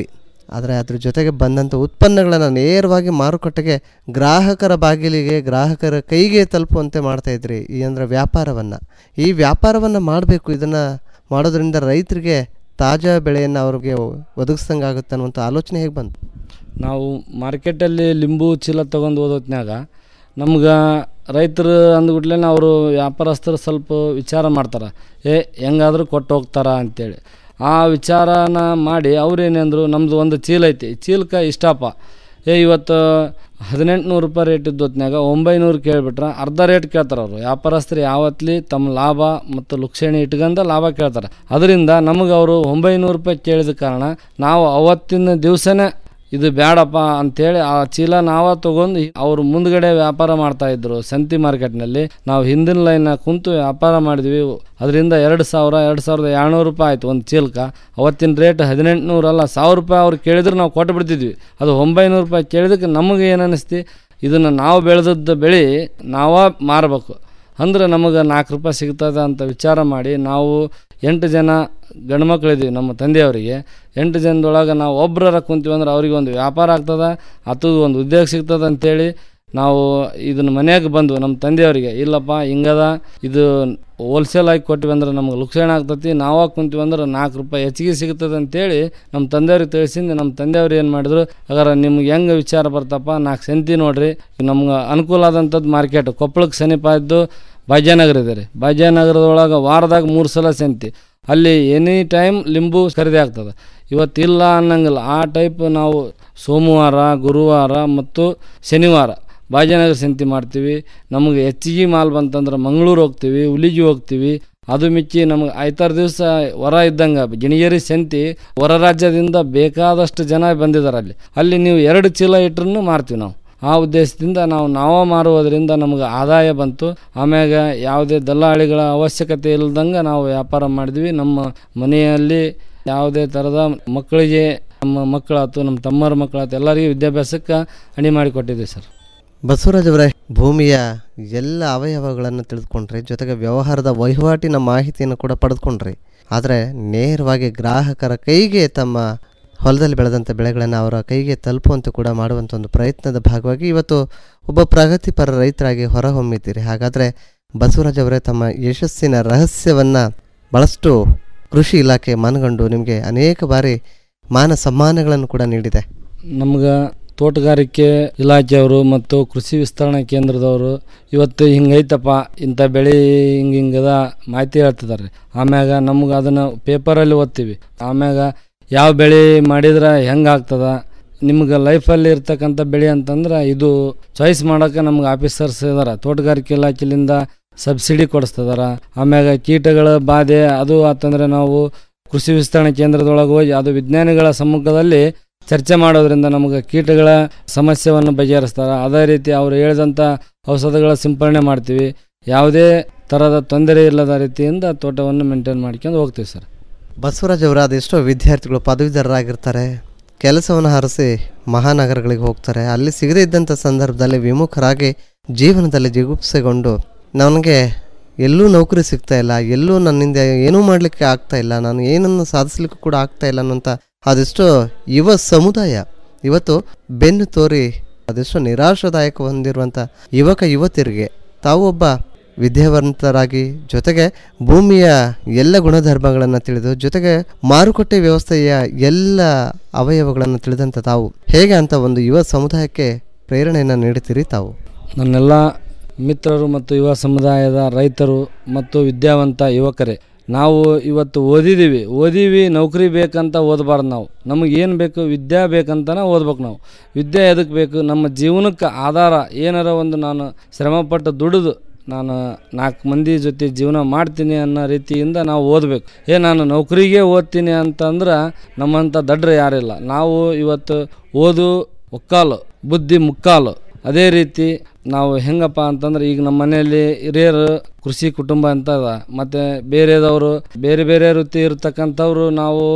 ಆದರೆ ಅದ್ರ ಜೊತೆಗೆ ಬಂದಂಥ ಉತ್ಪನ್ನಗಳನ್ನು ನೇರವಾಗಿ ಮಾರುಕಟ್ಟೆಗೆ ಗ್ರಾಹಕರ ಬಾಗಿಲಿಗೆ ಗ್ರಾಹಕರ ಕೈಗೆ ತಲುಪುವಂತೆ ಮಾಡ್ತಾ ಇದ್ರಿ ಈ ಅಂದರೆ ವ್ಯಾಪಾರವನ್ನು ಈ ವ್ಯಾಪಾರವನ್ನು ಮಾಡಬೇಕು ಇದನ್ನು ಮಾಡೋದ್ರಿಂದ ರೈತರಿಗೆ ತಾಜಾ ಬೆಳೆಯನ್ನು ಅವ್ರಿಗೆ ಒದಗಿಸ್ದಂಗೆ ಆಗುತ್ತೆ ಅನ್ನುವಂಥ ಆಲೋಚನೆ ಹೇಗೆ ಬಂತು ನಾವು ಮಾರ್ಕೆಟಲ್ಲಿ ಲಿಂಬು ಚೀಲ ತೊಗೊಂಡು ಓದೋತ್ನ್ಯಾಗ ನಮ್ಗೆ ರೈತರು ಅಂದ್ಬಿಟ್ಲೆ ಅವರು ವ್ಯಾಪಾರಸ್ಥರು ಸ್ವಲ್ಪ ವಿಚಾರ ಮಾಡ್ತಾರೆ ಏ ಹೆಂಗಾದ್ರೂ ಕೊಟ್ಟು ಹೋಗ್ತಾರ ಅಂತೇಳಿ ಆ ವಿಚಾರನ ಮಾಡಿ ಅವ್ರೇನೆಂದ್ರು ನಮ್ಮದು ಒಂದು ಚೀಲ ಐತಿ ಚೀಲಕ್ಕೆ ಇಷ್ಟಪ್ಪ ಏ ಇವತ್ತು ಹದಿನೆಂಟುನೂರು ರೂಪಾಯಿ ರೇಟ್ ಇದ್ದು ಹೊತ್ನ್ಯಾಗ ಒಂಬೈನೂರು ಕೇಳಿಬಿಟ್ರೆ ಅರ್ಧ ರೇಟ್ ಕೇಳ್ತಾರೆ ಅವರು ವ್ಯಾಪಾರಸ್ಥರು ಯಾವತ್ತಲಿ ತಮ್ಮ ಲಾಭ ಮತ್ತು ಲುಕ್ಷಣಿ ಇಟ್ಕೊಂಡು ಲಾಭ ಕೇಳ್ತಾರೆ ಅದರಿಂದ ನಮಗೆ ಅವರು ಒಂಬೈನೂರು ರೂಪಾಯಿ ಕೇಳಿದ ಕಾರಣ ನಾವು ಅವತ್ತಿನ ದಿವಸನೇ ಇದು ಬೇಡಪ್ಪ ಅಂತೇಳಿ ಆ ಚೀಲ ನಾವ ತಗೊಂಡು ಅವ್ರು ಮುಂದ್ಗಡೆ ವ್ಯಾಪಾರ ಮಾಡ್ತಾ ಇದ್ರು ಸಂತಿ ಮಾರ್ಕೆಟ್ನಲ್ಲಿ ನಾವು ಹಿಂದಿನ ಲೈನ್ ಕುಂತು ವ್ಯಾಪಾರ ಮಾಡಿದ್ವಿ ಅದರಿಂದ ಎರಡು ಸಾವಿರ ಎರಡು ಸಾವಿರದ ಏಳ್ನೂರು ರೂಪಾಯಿ ಆಯ್ತು ಒಂದು ಚೀಲಕ್ಕೆ ಅವತ್ತಿನ ರೇಟ್ ಹದಿನೆಂಟುನೂರಲ್ಲ ಸಾವಿರ ರೂಪಾಯಿ ಅವ್ರು ಕೇಳಿದ್ರೆ ನಾವು ಕೊಟ್ಟು ಬಿಡ್ತಿದ್ವಿ ಅದು ಒಂಬೈನೂರು ರೂಪಾಯಿ ಕೇಳಿದಕ್ಕೆ ನಮಗೆ ಏನು ಅನ್ನಿಸ್ತಿ ಇದನ್ನು ನಾವು ಬೆಳೆದದ್ದು ಬೆಳೆ ನಾವ ಮಾರಬೇಕು ಅಂದ್ರೆ ನಮಗೆ ನಾಲ್ಕು ರೂಪಾಯಿ ಸಿಗ್ತದೆ ಅಂತ ವಿಚಾರ ಮಾಡಿ ನಾವು ಎಂಟು ಜನ ಗಂಡು ಮಕ್ಕಳಿದ್ದೀವಿ ನಮ್ಮ ತಂದೆಯವರಿಗೆ ಎಂಟು ಜನದೊಳಗೆ ನಾವು ಒಬ್ಬರ ಕುಂತೀವಿ ಅಂದ್ರೆ ಅವ್ರಿಗೆ ಒಂದು ವ್ಯಾಪಾರ ಆಗ್ತದೆ ಅಥವಾ ಒಂದು ಉದ್ಯೋಗ ಸಿಗ್ತದೆ ಅಂತೇಳಿ ನಾವು ಇದನ್ನು ಮನ್ಯಾಗ ಬಂದ್ವು ನಮ್ಮ ತಂದೆಯವರಿಗೆ ಇಲ್ಲಪ್ಪ ಹಿಂಗದ ಇದು ಹೋಲ್ಸೇಲ್ ಆಗಿ ಕೊಟ್ಟಿವಿ ಅಂದ್ರೆ ನಮ್ಗೆ ಲುಕ್ಷಣ ಆಗ್ತತಿ ನಾವಾಗ ಕುಂತೀವಿ ಅಂದ್ರೆ ನಾಲ್ಕು ರೂಪಾಯಿ ಹೆಚ್ಚಿಗೆ ಸಿಗ್ತದೆ ಅಂತೇಳಿ ನಮ್ಮ ತಂದೆಯವ್ರಿಗೆ ತಿಳಿಸಿಂದ ನಮ್ಮ ತಂದೆಯವ್ರು ಏನು ಮಾಡಿದ್ರು ಹಾಗಾದ್ರೆ ನಿಮ್ಗೆ ಹೆಂಗೆ ವಿಚಾರ ಬರ್ತಪ್ಪ ನಾಲ್ಕು ಸೆಂತಿ ನೋಡ್ರಿ ನಮ್ಗೆ ಅನುಕೂಲ ಆದಂಥದ್ದು ಮಾರ್ಕೆಟ್ ಕೊಪ್ಪಳಕ್ಕೆ ಸಮೀಪ ಇದ್ದು ಭಾಗ್ಯನಗರ ಇದೆ ರೀ ಭಾಗ್ಯನಗರದೊಳಗೆ ವಾರದಾಗ ಮೂರು ಸಲ ಸಂತಿ ಅಲ್ಲಿ ಎನಿ ಟೈಮ್ ಲಿಂಬು ಖರೀದಿ ಆಗ್ತದೆ ಇವತ್ತಿಲ್ಲ ಅನ್ನಂಗಿಲ್ಲ ಆ ಟೈಪ್ ನಾವು ಸೋಮವಾರ ಗುರುವಾರ ಮತ್ತು ಶನಿವಾರ ಭಾಗ್ಯನಗರ ಸಂತಿ ಮಾಡ್ತೀವಿ ನಮಗೆ ಹೆಚ್ಚಿಗೆ ಮಾಲ್ ಬಂತಂದ್ರೆ ಮಂಗಳೂರು ಹೋಗ್ತೀವಿ ಹುಲಿಗಿ ಹೋಗ್ತೀವಿ ಅದು ಮಿಕ್ಕಿ ನಮಗೆ ಐತಾರು ದಿವಸ ಹೊರ ಇದ್ದಂಗೆ ಗಿಣಿಗೇರಿ ಸಂತಿ ಹೊರ ರಾಜ್ಯದಿಂದ ಬೇಕಾದಷ್ಟು ಜನ ಬಂದಿದ್ದಾರೆ ಅಲ್ಲಿ ಅಲ್ಲಿ ನೀವು ಎರಡು ಚೀಲ ಇಟ್ರೂ ಮಾರ್ತೀವಿ ನಾವು ಆ ಉದ್ದೇಶದಿಂದ ನಾವು ನಾವ ಮಾರುವುದರಿಂದ ನಮಗೆ ಆದಾಯ ಬಂತು ಆಮ್ಯಾಗ ಯಾವುದೇ ದಲ್ಲಾಳಿಗಳ ಅವಶ್ಯಕತೆ ಇಲ್ಲದಂಗೆ ನಾವು ವ್ಯಾಪಾರ ಮಾಡಿದ್ವಿ ನಮ್ಮ ಮನೆಯಲ್ಲಿ ಯಾವುದೇ ಥರದ ಮಕ್ಕಳಿಗೆ ನಮ್ಮ ಮಕ್ಕಳಾಯ್ತು ನಮ್ಮ ತಮ್ಮರ ಮಕ್ಕಳಾಯ್ತು ಎಲ್ಲರಿಗೂ ವಿದ್ಯಾಭ್ಯಾಸಕ್ಕೆ ಅಣಿ ಮಾಡಿ ಕೊಟ್ಟಿದ್ದೀವಿ ಸರ್ ಬಸವರಾಜ್ ಅವರೇ ಭೂಮಿಯ ಎಲ್ಲ ಅವಯವಗಳನ್ನು ತಿಳಿದುಕೊಂಡ್ರಿ ಜೊತೆಗೆ ವ್ಯವಹಾರದ ವಹಿವಾಟಿನ ಮಾಹಿತಿಯನ್ನು ಕೂಡ ಪಡೆದುಕೊಂಡ್ರಿ ಆದರೆ ನೇರವಾಗಿ ಗ್ರಾಹಕರ ಕೈಗೆ ತಮ್ಮ ಹೊಲದಲ್ಲಿ ಬೆಳೆದಂಥ ಬೆಳೆಗಳನ್ನು ಅವರ ಕೈಗೆ ತಲುಪುವಂತೆ ಕೂಡ ಮಾಡುವಂಥ ಒಂದು ಪ್ರಯತ್ನದ ಭಾಗವಾಗಿ ಇವತ್ತು ಒಬ್ಬ ಪ್ರಗತಿಪರ ರೈತರಾಗಿ ಹೊರಹೊಮ್ಮಿದ್ದೀರಿ ಹಾಗಾದರೆ ಬಸವರಾಜ್ ಅವರೇ ತಮ್ಮ ಯಶಸ್ಸಿನ ರಹಸ್ಯವನ್ನು ಭಾಳಷ್ಟು ಕೃಷಿ ಇಲಾಖೆ ಮನಗಂಡು ನಿಮಗೆ ಅನೇಕ ಬಾರಿ ಮಾನ ಸಮ್ಮಾನಗಳನ್ನು ಕೂಡ ನೀಡಿದೆ ನಮ್ಗೆ ತೋಟಗಾರಿಕೆ ಇಲಾಖೆಯವರು ಮತ್ತು ಕೃಷಿ ವಿಸ್ತರಣಾ ಕೇಂದ್ರದವರು ಇವತ್ತು ಹಿಂಗೈತಪ್ಪ ಇಂಥ ಬೆಳೆ ಹಿಂಗೆ ಹಿಂಗದ ಮಾಹಿತಿ ಹೇಳ್ತಿದ್ದಾರೆ ಆಮ್ಯಾಗ ನಮ್ಗೆ ಅದನ್ನು ಪೇಪರಲ್ಲಿ ಓದ್ತೀವಿ ಆಮ್ಯಾಗ ಯಾವ ಬೆಳೆ ಮಾಡಿದ್ರೆ ಹೆಂಗೆ ಆಗ್ತದ ನಿಮ್ಗೆ ಲೈಫಲ್ಲಿ ಇರ್ತಕ್ಕಂಥ ಬೆಳೆ ಅಂತಂದ್ರೆ ಇದು ಚಾಯ್ಸ್ ಮಾಡೋಕೆ ನಮ್ಗೆ ಆಫೀಸರ್ಸ್ ಇದಾರೆ ತೋಟಗಾರಿಕೆ ಇಲಾಖೆಯಿಂದ ಸಬ್ಸಿಡಿ ಕೊಡಿಸ್ತದಾರ ಆಮ್ಯಾಗ ಕೀಟಗಳ ಬಾಧೆ ಅದು ಆತಂದ್ರೆ ನಾವು ಕೃಷಿ ವಿಸ್ತರಣೆ ಕೇಂದ್ರದೊಳಗೆ ಹೋಗಿ ಅದು ವಿಜ್ಞಾನಿಗಳ ಸಮ್ಮುಖದಲ್ಲಿ ಚರ್ಚೆ ಮಾಡೋದ್ರಿಂದ ನಮಗೆ ಕೀಟಗಳ ಸಮಸ್ಯೆಯನ್ನು ಬಗೆಹರಿಸ್ತಾರೆ ಅದೇ ರೀತಿ ಅವರು ಹೇಳಿದಂಥ ಔಷಧಗಳ ಸಿಂಪರಣೆ ಮಾಡ್ತೀವಿ ಯಾವುದೇ ಥರದ ತೊಂದರೆ ಇಲ್ಲದ ರೀತಿಯಿಂದ ತೋಟವನ್ನು ಮೇಂಟೈನ್ ಮಾಡ್ಕೊಂಡು ಹೋಗ್ತೀವಿ ಸರ್ ಬಸವರಾಜ್ ಅವರ ಅದೆಷ್ಟೋ ವಿದ್ಯಾರ್ಥಿಗಳು ಪದವೀಧರರಾಗಿರ್ತಾರೆ ಕೆಲಸವನ್ನು ಹರಿಸಿ ಮಹಾನಗರಗಳಿಗೆ ಹೋಗ್ತಾರೆ ಅಲ್ಲಿ ಸಿಗದೇ ಇದ್ದಂಥ ಸಂದರ್ಭದಲ್ಲಿ ವಿಮುಖರಾಗಿ ಜೀವನದಲ್ಲಿ ಜಿಗುಪ್ಸೆಗೊಂಡು ನನಗೆ ಎಲ್ಲೂ ನೌಕರಿ ಸಿಗ್ತಾ ಇಲ್ಲ ಎಲ್ಲೂ ನನ್ನಿಂದ ಏನೂ ಮಾಡಲಿಕ್ಕೆ ಆಗ್ತಾ ಇಲ್ಲ ನಾನು ಏನನ್ನು ಸಾಧಿಸ್ಲಿಕ್ಕೂ ಕೂಡ ಆಗ್ತಾ ಇಲ್ಲ ಅನ್ನೋಂಥ ಅದೆಷ್ಟೋ ಯುವ ಸಮುದಾಯ ಇವತ್ತು ಬೆನ್ನು ತೋರಿ ಅದೆಷ್ಟೋ ನಿರಾಶಾದಾಯಕ ಹೊಂದಿರುವಂಥ ಯುವಕ ಯುವತಿಯರಿಗೆ ತಾವು ಒಬ್ಬ ವಿದ್ಯಾವಂತರಾಗಿ ಜೊತೆಗೆ ಭೂಮಿಯ ಎಲ್ಲ ಗುಣಧರ್ಮಗಳನ್ನು ತಿಳಿದು ಜೊತೆಗೆ ಮಾರುಕಟ್ಟೆ ವ್ಯವಸ್ಥೆಯ ಎಲ್ಲ ಅವಯವಗಳನ್ನು ತಿಳಿದಂಥ ತಾವು ಹೇಗೆ ಅಂತ ಒಂದು ಯುವ ಸಮುದಾಯಕ್ಕೆ ಪ್ರೇರಣೆಯನ್ನು ನೀಡುತ್ತೀರಿ ತಾವು ನನ್ನೆಲ್ಲ ಮಿತ್ರರು ಮತ್ತು ಯುವ ಸಮುದಾಯದ ರೈತರು ಮತ್ತು ವಿದ್ಯಾವಂತ ಯುವಕರೇ ನಾವು ಇವತ್ತು ಓದಿದ್ದೀವಿ ಓದೀವಿ ನೌಕರಿ ಬೇಕಂತ ಓದಬಾರ್ದು ನಾವು ನಮಗೆ ಏನು ಬೇಕು ವಿದ್ಯೆ ಬೇಕಂತನೇ ಓದ್ಬೇಕು ನಾವು ವಿದ್ಯೆ ಎದಕ್ಕೆ ಬೇಕು ನಮ್ಮ ಜೀವನಕ್ಕೆ ಆಧಾರ ಏನಾರ ಒಂದು ನಾನು ಶ್ರಮಪಟ್ಟು ದುಡಿದು ನಾನು ನಾಲ್ಕು ಮಂದಿ ಜೊತೆ ಜೀವನ ಮಾಡ್ತೀನಿ ಅನ್ನೋ ರೀತಿಯಿಂದ ನಾವು ಓದಬೇಕು ಏ ನಾನು ನೌಕರಿಗೆ ಓದ್ತೀನಿ ಅಂತಂದ್ರೆ ನಮ್ಮಂಥ ದಡ್ರು ಯಾರಿಲ್ಲ ನಾವು ಇವತ್ತು ಓದು ಒಕ್ಕಾಲು ಬುದ್ಧಿ ಮುಕ್ಕಾಲು ಅದೇ ರೀತಿ ನಾವು ಹೆಂಗಪ್ಪ ಅಂತಂದ್ರೆ ಈಗ ನಮ್ಮ ಮನೆಯಲ್ಲಿ ಹಿರಿಯರು ಕೃಷಿ ಕುಟುಂಬ ಅಂತ ಅದ ಮತ್ತು ಬೇರೆದವರು ಬೇರೆ ಬೇರೆ ವೃತ್ತಿ ಇರ್ತಕ್ಕಂಥವ್ರು ನಾವು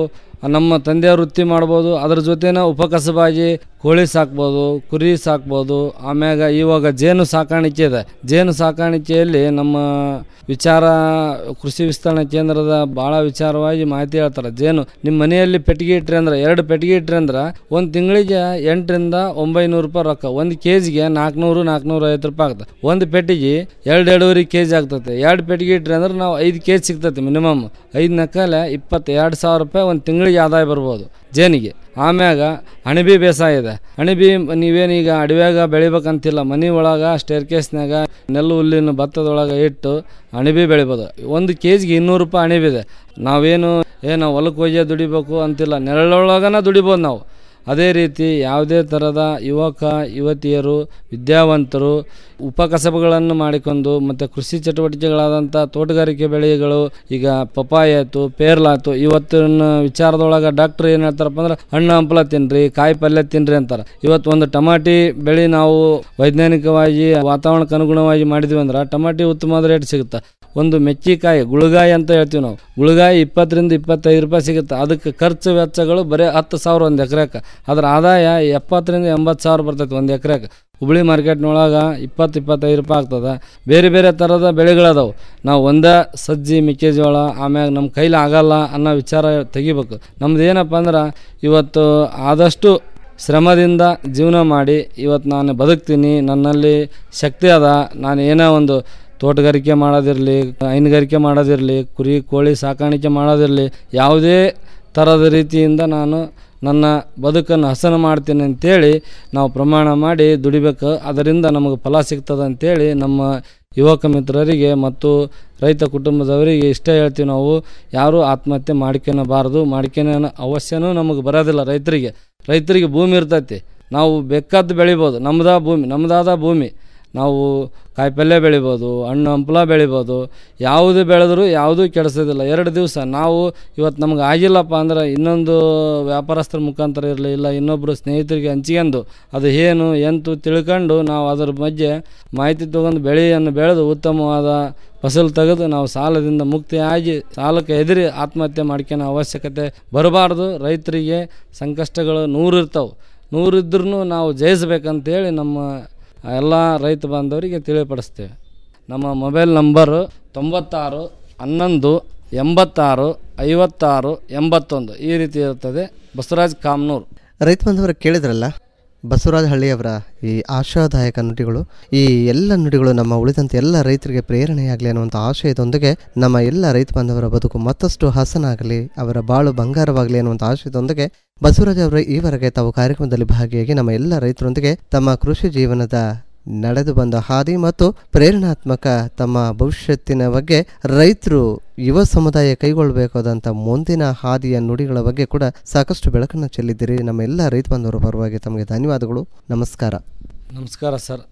ನಮ್ಮ ತಂದೆಯವ್ರ ವೃತ್ತಿ ಮಾಡ್ಬೋದು ಅದ್ರ ಜೊತೆನ ಉಪಕಸಬಾಗಿ ಕೋಳಿ ಸಾಕ್ಬೋದು ಕುರಿ ಸಾಕ್ಬೋದು ಆಮ್ಯಾಗ ಇವಾಗ ಜೇನು ಸಾಕಾಣಿಕೆ ಇದೆ ಜೇನು ಸಾಕಾಣಿಕೆಯಲ್ಲಿ ನಮ್ಮ ವಿಚಾರ ಕೃಷಿ ವಿಸ್ತರಣಾ ಕೇಂದ್ರದ ಭಾಳ ವಿಚಾರವಾಗಿ ಮಾಹಿತಿ ಹೇಳ್ತಾರೆ ಜೇನು ನಿಮ್ಮ ಮನೆಯಲ್ಲಿ ಪೆಟ್ಟಿಗೆ ಇಟ್ರಿ ಅಂದ್ರೆ ಎರಡು ಪೆಟ್ಟಿಗೆ ಇಟ್ರಿ ಅಂದ್ರೆ ಒಂದು ತಿಂಗಳಿಗೆ ಎಂಟರಿಂದ ಒಂಬೈನೂರು ರೂಪಾಯಿ ರೊಕ್ಕ ಒಂದು ಕೆ ಜಿಗೆ ನಾಲ್ಕುನೂರು ನಾಲ್ಕುನೂರ ಐವತ್ತು ರೂಪಾಯಿ ಆಗ್ತದೆ ಒಂದು ಪೆಟ್ಟಿಗೆ ಎರಡು ಎರಡೂವರೆ ಕೆ ಜಿ ಆಗ್ತದೆ ಎರಡು ಪೆಟ್ಟಿಗೆ ಇಟ್ರಿ ಅಂದ್ರೆ ನಾವು ಐದು ಕೆ ಜಿ ಸಿಗ್ತೈತೆ ಮಿನಿಮಮ್ ಐದು ನಕ್ಕಲೆ ಇಪ್ಪತ್ತೆರಡು ಸಾವಿರ ರೂಪಾಯಿ ಒಂದು ತಿಂಗಳಿಗೆ ಆದಾಯ ಬರ್ಬೋದು ಜೇನಿಗೆ ಆಮ್ಯಾಗ ಅಣಬಿ ಬೇಸಾಯ ಇದೆ ಅಣಬಿ ನೀವೇನೀಗ ಅಡವ್ಯಾಗ ಬೆಳಿಬೇಕಂತಿಲ್ಲ ಮನೆ ಒಳಗೆ ಸ್ಟೇರ್ ಕೇಸ್ನಾಗ ನೆಲ್ಲು ಹುಲ್ಲಿನ ಭತ್ತದೊಳಗೆ ಇಟ್ಟು ಅಣಬಿ ಬೆಳಿಬೋದು ಒಂದು ಕೆ ಜಿಗೆ ಇನ್ನೂರು ರೂಪಾಯಿ ಅಣಬಿದೆ ನಾವೇನು ಏ ನಾವು ಹೊಲಕ್ಕೆ ಹೋಗಿ ದುಡಿಬೇಕು ಅಂತಿಲ್ಲ ನೆರಳೊಳಗನ ದುಡಿಬೋದು ನಾವು ಅದೇ ರೀತಿ ಯಾವುದೇ ಥರದ ಯುವಕ ಯುವತಿಯರು ವಿದ್ಯಾವಂತರು ಉಪಕಸಬುಗಳನ್ನು ಮಾಡಿಕೊಂಡು ಮತ್ತು ಕೃಷಿ ಚಟುವಟಿಕೆಗಳಾದಂಥ ತೋಟಗಾರಿಕೆ ಬೆಳೆಗಳು ಈಗ ಪಪಾಯ ಆಯಿತು ಪೇರ್ಲಾಯ್ತು ಇವತ್ತಿನ ವಿಚಾರದೊಳಗೆ ಡಾಕ್ಟ್ರ್ ಏನು ಹೇಳ್ತಾರಪ್ಪ ಅಂದ್ರೆ ಹಣ್ಣು ಹಂಪಲ ತಿನ್ನಿರಿ ಕಾಯಿ ಪಲ್ಯ ತಿನ್ನಿರಿ ಅಂತಾರೆ ಇವತ್ತು ಒಂದು ಟಮಾಟಿ ಬೆಳೆ ನಾವು ವೈಜ್ಞಾನಿಕವಾಗಿ ವಾತಾವರಣಕ್ಕೆ ಅನುಗುಣವಾಗಿ ಮಾಡಿದ್ವಿ ಅಂದ್ರೆ ಟಮಾಟಿ ಉತ್ತಮವಾದ ರೇಟ್ ಸಿಗುತ್ತೆ ಒಂದು ಮೆಕ್ಕಿಕಾಯಿ ಗುಳಗಾಯಿ ಅಂತ ಹೇಳ್ತೀವಿ ನಾವು ಗುಳಗಾಯಿ ಇಪ್ಪತ್ತರಿಂದ ಇಪ್ಪತ್ತೈದು ರೂಪಾಯಿ ಸಿಗುತ್ತೆ ಅದಕ್ಕೆ ಖರ್ಚು ವೆಚ್ಚಗಳು ಬರೀ ಹತ್ತು ಸಾವಿರ ಒಂದು ಎಕರೆಗೆ ಅದರ ಆದಾಯ ಎಪ್ಪತ್ತರಿಂದ ಎಂಬತ್ತು ಸಾವಿರ ಬರ್ತೈತೆ ಒಂದು ಎಕರೆಗೆ ಹುಬ್ಳಿ ಮಾರ್ಕೆಟ್ನೊಳಗೆ ಇಪ್ಪತ್ತು ಇಪ್ಪತ್ತೈದು ರೂಪಾಯಿ ಆಗ್ತದೆ ಬೇರೆ ಬೇರೆ ಥರದ ಬೆಳೆಗಳದಾವೆ ನಾವು ಒಂದೇ ಸಜ್ಜಿ ಮೆಕ್ಕೆಜೋಳ ಆಮ್ಯಾಗ ನಮ್ಮ ಕೈಲಿ ಆಗಲ್ಲ ಅನ್ನೋ ವಿಚಾರ ತೆಗಿಬೇಕು ನಮ್ದು ಏನಪ್ಪ ಅಂದ್ರೆ ಇವತ್ತು ಆದಷ್ಟು ಶ್ರಮದಿಂದ ಜೀವನ ಮಾಡಿ ಇವತ್ತು ನಾನು ಬದುಕ್ತೀನಿ ನನ್ನಲ್ಲಿ ಶಕ್ತಿ ಅದ ನಾನು ಏನೋ ಒಂದು ತೋಟಗಾರಿಕೆ ಮಾಡೋದಿರಲಿ ಹೈನುಗಾರಿಕೆ ಮಾಡೋದಿರಲಿ ಕುರಿ ಕೋಳಿ ಸಾಕಾಣಿಕೆ ಮಾಡೋದಿರಲಿ ಯಾವುದೇ ಥರದ ರೀತಿಯಿಂದ ನಾನು ನನ್ನ ಬದುಕನ್ನು ಹಸನು ಮಾಡ್ತೀನಿ ಅಂತೇಳಿ ನಾವು ಪ್ರಮಾಣ ಮಾಡಿ ದುಡಿಬೇಕು ಅದರಿಂದ ನಮಗೆ ಫಲ ಸಿಗ್ತದೆ ಅಂತೇಳಿ ನಮ್ಮ ಯುವಕ ಮಿತ್ರರಿಗೆ ಮತ್ತು ರೈತ ಕುಟುಂಬದವರಿಗೆ ಇಷ್ಟ ಹೇಳ್ತೀವಿ ನಾವು ಯಾರೂ ಆತ್ಮಹತ್ಯೆ ಮಾಡ್ಕೊಳಬಾರ್ದು ಮಾಡ್ಕೊಳೋ ಅವಶ್ಯನೂ ನಮಗೆ ಬರೋದಿಲ್ಲ ರೈತರಿಗೆ ರೈತರಿಗೆ ಭೂಮಿ ಇರ್ತೈತಿ ನಾವು ಬೇಕಾದ್ದು ಬೆಳಿಬೋದು ನಮ್ಮದ ಭೂಮಿ ನಮ್ಮದಾದ ಭೂಮಿ ನಾವು ಕಾಯಿಪಲ್ಯ ಬೆಳಿಬೋದು ಹಣ್ಣು ಹಂಪಲ ಬೆಳಿಬೋದು ಯಾವುದು ಬೆಳೆದರೂ ಯಾವುದೂ ಕೆಡಿಸೋದಿಲ್ಲ ಎರಡು ದಿವಸ ನಾವು ಇವತ್ತು ನಮ್ಗೆ ಆಗಿಲ್ಲಪ್ಪ ಅಂದ್ರೆ ಇನ್ನೊಂದು ವ್ಯಾಪಾರಸ್ಥರ ಮುಖಾಂತರ ಇರಲಿ ಇಲ್ಲ ಇನ್ನೊಬ್ಬರು ಸ್ನೇಹಿತರಿಗೆ ಹಂಚ್ಕೊಂಡು ಅದು ಏನು ಎಂತು ತಿಳ್ಕೊಂಡು ನಾವು ಅದರ ಮಧ್ಯೆ ಮಾಹಿತಿ ತೊಗೊಂಡು ಬೆಳೆಯನ್ನು ಬೆಳೆದು ಉತ್ತಮವಾದ ಫಸಲು ತೆಗೆದು ನಾವು ಸಾಲದಿಂದ ಮುಕ್ತಿಯಾಗಿ ಸಾಲಕ್ಕೆ ಎದುರಿ ಆತ್ಮಹತ್ಯೆ ಮಾಡ್ಕೊಳೋ ಅವಶ್ಯಕತೆ ಬರಬಾರ್ದು ರೈತರಿಗೆ ಸಂಕಷ್ಟಗಳು ನೂರು ಇರ್ತಾವೆ ನೂರು ಇದ್ರೂ ನಾವು ಜಯಿಸ್ಬೇಕಂತೇಳಿ ನಮ್ಮ ಎಲ್ಲ ರೈತ ಬಾಂಧವರಿಗೆ ತಿಳಿಪಡಿಸ್ತೇವೆ ನಮ್ಮ ಮೊಬೈಲ್ ನಂಬರು ತೊಂಬತ್ತಾರು ಹನ್ನೊಂದು ಎಂಬತ್ತಾರು ಐವತ್ತಾರು ಎಂಬತ್ತೊಂದು ಈ ರೀತಿ ಇರ್ತದೆ ಬಸವರಾಜ್ ಕಾಮ್ನೂರು ರೈತ ಬಾಂಧವರು ಕೇಳಿದ್ರಲ್ಲ ಬಸವರಾಜ ಹಳ್ಳಿಯವರ ಈ ಆಶಾದಾಯಕ ನುಡಿಗಳು ಈ ಎಲ್ಲ ನುಡಿಗಳು ನಮ್ಮ ಉಳಿದಂತೆ ಎಲ್ಲ ರೈತರಿಗೆ ಪ್ರೇರಣೆಯಾಗಲಿ ಅನ್ನುವಂಥ ಆಶಯದೊಂದಿಗೆ ನಮ್ಮ ಎಲ್ಲ ರೈತ ಬಾಂಧವರ ಬದುಕು ಮತ್ತಷ್ಟು ಹಸನಾಗಲಿ ಅವರ ಬಾಳು ಬಂಗಾರವಾಗಲಿ ಅನ್ನುವಂಥ ಆಶಯದೊಂದಿಗೆ ಬಸವರಾಜ್ ಅವರ ಈವರೆಗೆ ತಾವು ಕಾರ್ಯಕ್ರಮದಲ್ಲಿ ಭಾಗಿಯಾಗಿ ನಮ್ಮ ಎಲ್ಲ ರೈತರೊಂದಿಗೆ ತಮ್ಮ ಕೃಷಿ ಜೀವನದ ನಡೆದು ಬಂದ ಹಾದಿ ಮತ್ತು ಪ್ರೇರಣಾತ್ಮಕ ತಮ್ಮ ಭವಿಷ್ಯತ್ತಿನ ಬಗ್ಗೆ ರೈತರು ಯುವ ಸಮುದಾಯ ಕೈಗೊಳ್ಳಬೇಕಾದಂಥ ಮುಂದಿನ ಹಾದಿಯ ನುಡಿಗಳ ಬಗ್ಗೆ ಕೂಡ ಸಾಕಷ್ಟು ಬೆಳಕನ್ನು ಚೆಲ್ಲಿದ್ದೀರಿ ನಮ್ಮ ಎಲ್ಲ ರೈತ ಬಾಂಧವರ ಪರವಾಗಿ ತಮಗೆ ಧನ್ಯವಾದಗಳು ನಮಸ್ಕಾರ ನಮಸ್ಕಾರ ಸರ್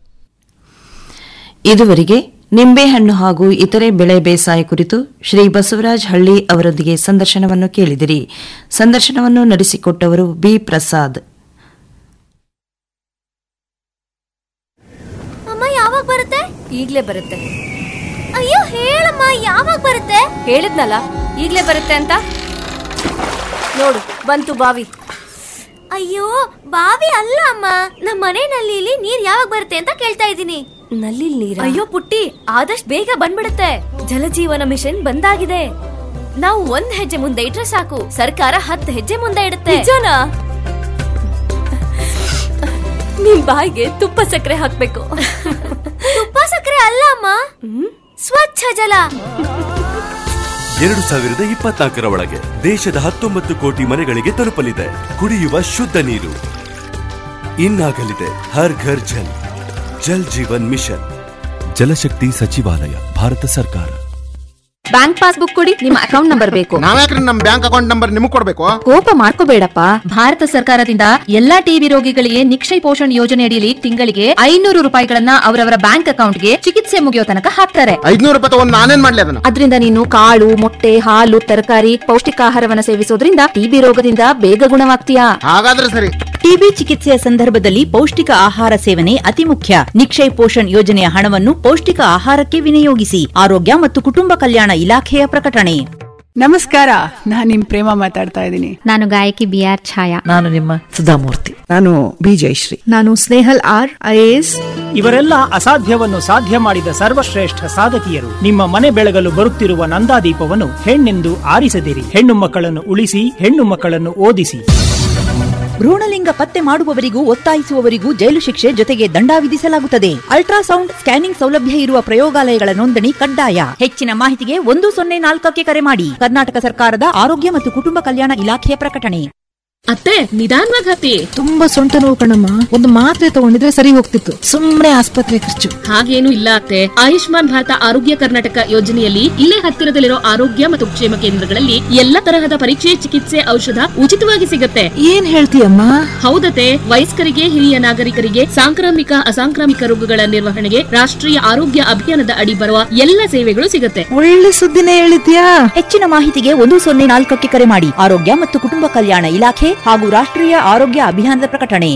ಇದುವರೆಗೆ ನಿಂಬೆಹಣ್ಣು ಹಾಗೂ ಇತರೆ ಬೆಳೆ ಬೇಸಾಯ ಕುರಿತು ಶ್ರೀ ಬಸವರಾಜ್ ಹಳ್ಳಿ ಅವರೊಂದಿಗೆ ಸಂದರ್ಶನವನ್ನು ಕೇಳಿದಿರಿ ಸಂದರ್ಶನವನ್ನು ನಡೆಸಿಕೊಟ್ಟವರು ಬಿ ಪ್ರಸಾದ್ ಅಮ್ಮ ಯಾವಾಗ ಬರುತ್ತೆ ಈಗ್ಲೇ ಬರುತ್ತೆ ಅಯ್ಯೋ ಹೇಳಮ್ಮ ಯಾವಾಗ ಬರುತ್ತೆ ಹೇಳಿದ್ನಲ್ಲ ಈಗ್ಲೇ ಬರುತ್ತೆ ಅಂತ ನೋಡು ಬಂತು ಬಾವಿ ಅಯ್ಯೋ ಬಾವಿ ಅಲ್ಲ ಅಮ್ಮ ನಮ್ಮ ಮನೆ ನಲ್ಲಿಲಿ ನೀರ್ ಯಾವಾಗ ಬರುತ್ತೆ ಅಂತ ಕೇಳ್ತಾ ಇದ್ದೀನಿ ನಲ್ಲಿ ನೀರ ಅಯ್ಯೋ ಪುಟ್ಟಿ ಆದಷ್ಟು ಬೇಗ ಬಂದ್ಬಿಡುತ್ತೆ ಜಲಜೀವನ ಮಿಷನ್ ಬಂದಾಗಿದೆ ನಾವು ಒಂದ್ ಹೆಜ್ಜೆ ಮುಂದೆ ಇಟ್ರೆ ಸಾಕು ಸರ್ಕಾರ ಹತ್ತು ಹೆಜ್ಜೆ ಮುಂದೆ ಇಡುತ್ತೆ ನಿಜನಾ ನಿಮ್ ಬಾಯಿಗೆ ತುಪ್ಪ ಸಕ್ಕರೆ ಹಾಕ್ಬೇಕು ತುಪ್ಪ ಸಕ್ಕರೆ ಅಲ್ಲ ಅಮ್ಮ ಸ್ವಚ್ಛ ಜಲ ಎರಡು ಸಾವಿರದ ಇಪ್ಪತ್ನಾಲ್ಕರ ಒಳಗೆ ದೇಶದ ಹತ್ತೊಂಬತ್ತು ಕೋಟಿ ಮನೆಗಳಿಗೆ ತಲುಪಲಿದೆ ಕುಡಿಯುವ ಶುದ್ಧ ನೀರು ಇನ್ನಾಗಲಿದೆ ಹರ್ ಘರ್ ಜಲ್ ಜಲ್ ಜೀವನ್ ಮಿಷನ್ ಜಲಶಕ್ತಿ ಸಚಿವಾಲಯ ಭಾರತ ಸರ್ಕಾರ ಬ್ಯಾಂಕ್ ಪಾಸ್ಬುಕ್ ಕೊಡಿ ನಿಮ್ಮ ಅಕೌಂಟ್ ನಂಬರ್ ಬೇಕು ನಾವ್ಯಾಕ್ರಿ ನಮ್ ಬ್ಯಾಂಕ್ ಅಕೌಂಟ್ ನಂಬರ್ ನಿಮಗ್ ಕೊಡ್ಬೇಕು ಕೋಪ ಮಾಡ್ಕೋಬೇಡಪ್ಪ ಭಾರತ ಸರ್ಕಾರದಿಂದ ಎಲ್ಲಾ ಟಿಬಿ ರೋಗಿಗಳಿಗೆ ನಿಕ್ಷಯ ಪೋಷಣ್ ಯೋಜನೆ ಅಡಿಯಲ್ಲಿ ತಿಂಗಳಿಗೆ ಐನೂರು ರೂಪಾಯಿಗಳನ್ನ ಅವರವರ ಬ್ಯಾಂಕ್ ಅಕೌಂಟ್ಗೆ ಚಿಕಿತ್ಸೆ ಮುಗಿಯೋ ತನಕ ಹಾಕ್ತಾರೆ ಐದ್ನೂರು ರೂಪಾಯಿ ತಗೊಂಡ್ ನಾನೇನ್ ಮಾಡ್ಲಿ ಅದನ್ನ ಅದರಿಂದ ನೀನು ಕಾಳು ಮೊಟ್ಟೆ ಹಾಲು ತರಕಾರಿ ಪೌಷ್ಟಿಕಾಹಾರವನ್ನ ಸೇವಿಸೋದ್ರಿಂದ ಟಿಬಿ ರೋಗದಿಂದ ಬೇಗ ಗುಣವಾಗ್ತೀಯಾ ಹಾಗಾದ್ರೆ ಸರಿ ಟಿಬಿ ಚಿಕಿತ್ಸೆಯ ಸಂದರ್ಭದಲ್ಲಿ ಪೌಷ್ಟಿಕ ಆಹಾರ ಸೇವನೆ ಅತಿ ಮುಖ್ಯ ನಿಕ್ಷಯ್ ಪೋಷಣ್ ಯೋಜನೆಯ ಹಣವನ್ನು ಪೌಷ್ಟಿಕ ಆಹಾರಕ್ಕೆ ವಿನಿಯೋಗಿಸಿ ಆರೋಗ್ಯ ಮತ್ತು ಕುಟುಂಬ ಕಲ್ಯಾಣ ಇಲಾಖೆಯ ಪ್ರಕಟಣೆ ನಮಸ್ಕಾರ ನಾನು ನಿಮ್ ಪ್ರೇಮ ಮಾತಾಡ್ತಾ ಇದ್ದೀನಿ ನಾನು ಗಾಯಕಿ ಬಿ ಆರ್ ಛಾಯಾ ನಾನು ನಿಮ್ಮ ಸುಧಾಮೂರ್ತಿ ನಾನು ಬಿ ಜಯಶ್ರೀ ನಾನು ಸ್ನೇಹಲ್ ಆರ್ ಐಎಎಸ್ ಇವರೆಲ್ಲ ಅಸಾಧ್ಯವನ್ನು ಸಾಧ್ಯ ಮಾಡಿದ ಸರ್ವಶ್ರೇಷ್ಠ ಸಾಧಕಿಯರು ನಿಮ್ಮ ಮನೆ ಬೆಳಗಲು ಬರುತ್ತಿರುವ ನಂದಾದೀಪವನ್ನು ಹೆಣ್ಣೆಂದು ಆರಿಸದಿರಿ ಹೆಣ್ಣು ಮಕ್ಕಳನ್ನು ಉಳಿಸಿ ಹೆಣ್ಣು ಮಕ್ಕಳನ್ನು ಓದಿಸಿ ಭ್ರೂಣಲಿಂಗ ಪತ್ತೆ ಮಾಡುವವರಿಗೂ ಒತ್ತಾಯಿಸುವವರಿಗೂ ಜೈಲು ಶಿಕ್ಷೆ ಜೊತೆಗೆ ದಂಡ ವಿಧಿಸಲಾಗುತ್ತದೆ ಅಲ್ಟ್ರಾಸೌಂಡ್ ಸ್ಕ್ಯಾನಿಂಗ್ ಸೌಲಭ್ಯ ಇರುವ ಪ್ರಯೋಗಾಲಯಗಳ ನೋಂದಣಿ ಕಡ್ಡಾಯ ಹೆಚ್ಚಿನ ಮಾಹಿತಿಗೆ ಒಂದು ಸೊನ್ನೆ ನಾಲ್ಕಕ್ಕೆ ಕರೆ ಮಾಡಿ ಕರ್ನಾಟಕ ಸರ್ಕಾರದ ಆರೋಗ್ಯ ಮತ್ತು ಕುಟುಂಬ ಕಲ್ಯಾಣ ಇಲಾಖೆಯ ಪ್ರಕಟಣೆ ಅತ್ತೆ ನಿಧಾನವಾಗಿ ಹತ್ತಿ ತುಂಬಾ ಸೊಂಟ ನೋವು ಕಣಮ್ಮ ಒಂದು ಮಾತ್ರೆ ತಗೊಂಡಿದ್ರೆ ಸರಿ ಹೋಗ್ತಿತ್ತು ಸುಮ್ನೆ ಆಸ್ಪತ್ರೆ ಖರ್ಚು ಹಾಗೇನು ಇಲ್ಲ ಅತ್ತೆ ಆಯುಷ್ಮಾನ್ ಭಾರತ ಆರೋಗ್ಯ ಕರ್ನಾಟಕ ಯೋಜನೆಯಲ್ಲಿ ಇಲ್ಲೇ ಹತ್ತಿರದಲ್ಲಿರೋ ಆರೋಗ್ಯ ಮತ್ತು ಕ್ಷೇಮ ಕೇಂದ್ರಗಳಲ್ಲಿ ಎಲ್ಲ ತರಹದ ಪರೀಕ್ಷೆ ಚಿಕಿತ್ಸೆ ಔಷಧ ಉಚಿತವಾಗಿ ಸಿಗುತ್ತೆ ಏನ್ ಹೇಳ್ತೀಯಮ್ಮ ಹೌದತೆ ವಯಸ್ಕರಿಗೆ ಹಿರಿಯ ನಾಗರಿಕರಿಗೆ ಸಾಂಕ್ರಾಮಿಕ ಅಸಾಂಕ್ರಾಮಿಕ ರೋಗಗಳ ನಿರ್ವಹಣೆಗೆ ರಾಷ್ಟ್ರೀಯ ಆರೋಗ್ಯ ಅಭಿಯಾನದ ಅಡಿ ಬರುವ ಎಲ್ಲ ಸೇವೆಗಳು ಸಿಗುತ್ತೆ ಒಳ್ಳೆ ಸುದ್ದಿನೇ ಹೇಳಿದ್ಯಾ ಹೆಚ್ಚಿನ ಮಾಹಿತಿಗೆ ಒಂದು ಸೊನ್ನೆ ನಾಲ್ಕಕ್ಕೆ ಕರೆ ಮಾಡಿ ಆರೋಗ್ಯ ಮತ್ತು ಕುಟುಂಬ ಕಲ್ಯಾಣ ಇಲಾಖೆ ಹಾಗೂ ರಾಷ್ಟ್ರೀಯ ಆರೋಗ್ಯ ಅಭಿಯಾನದ ಪ್ರಕಟಣೆ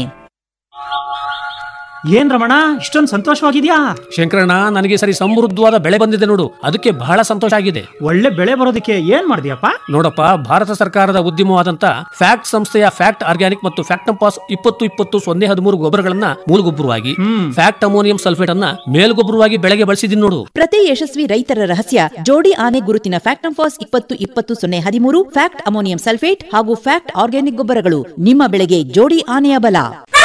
ಏನ್ ರಮಣ ಇಷ್ಟೊಂದು ಸಂತೋಷವಾಗಿದ್ಯಾ ಶಂಕರಣ್ಣ ನನಗೆ ಸರಿ ಸಮೃದ್ಧವಾದ ಬೆಳೆ ಬಂದಿದೆ ನೋಡು ಅದಕ್ಕೆ ಬಹಳ ಸಂತೋಷ ಆಗಿದೆ ಒಳ್ಳೆ ಬೆಳೆ ಬರೋದಕ್ಕೆ ಏನ್ ಮಾಡಿದ್ಯಪ್ಪ ನೋಡಪ್ಪ ಭಾರತ ಸರ್ಕಾರದ ಉದ್ಯಮವಾದಂತ ಫ್ಯಾಕ್ಟ್ ಸಂಸ್ಥೆಯ ಫ್ಯಾಕ್ಟ್ ಆರ್ಗ್ಯಾನಿಕ್ ಮತ್ತು ಫ್ಯಾಕ್ಟಂಪಾಸ್ ಇಪ್ಪತ್ತು ಇಪ್ಪತ್ತು ಸೊನ್ನೆ ಹದಿಮೂರು ಗೊಬ್ಬರಗಳನ್ನ ಮೂಲಗೊಬ್ಬರವಾಗಿ ಫ್ಯಾಕ್ಟ್ ಅಮೋನಿಯಂ ಸಲ್ಫೇಟ್ ಅನ್ನ ಮೇಲ್ಗೊಬ್ಬರವಾಗಿ ಬೆಳೆಗೆ ಬಳಸಿದೀನಿ ನೋಡು ಪ್ರತಿ ಯಶಸ್ವಿ ರೈತರ ರಹಸ್ಯ ಜೋಡಿ ಆನೆ ಗುರುತಿನ ಫ್ಯಾಕ್ಟಂಫಾಸ್ ಇಪ್ಪತ್ತು ಇಪ್ಪತ್ತು ಸೊನ್ನೆ ಹದಿಮೂರು ಫ್ಯಾಕ್ಟ್ ಅಮೋನಿಯಂ ಸಲ್ಫೇಟ್ ಹಾಗೂ ಫ್ಯಾಕ್ಟ್ ಆರ್ಗ್ಯಾನಿಕ್ ಗೊಬ್ಬರಗಳು ನಿಮ್ಮ ಬೆಳೆಗೆ ಜೋಡಿ ಆನೆಯ ಬಲ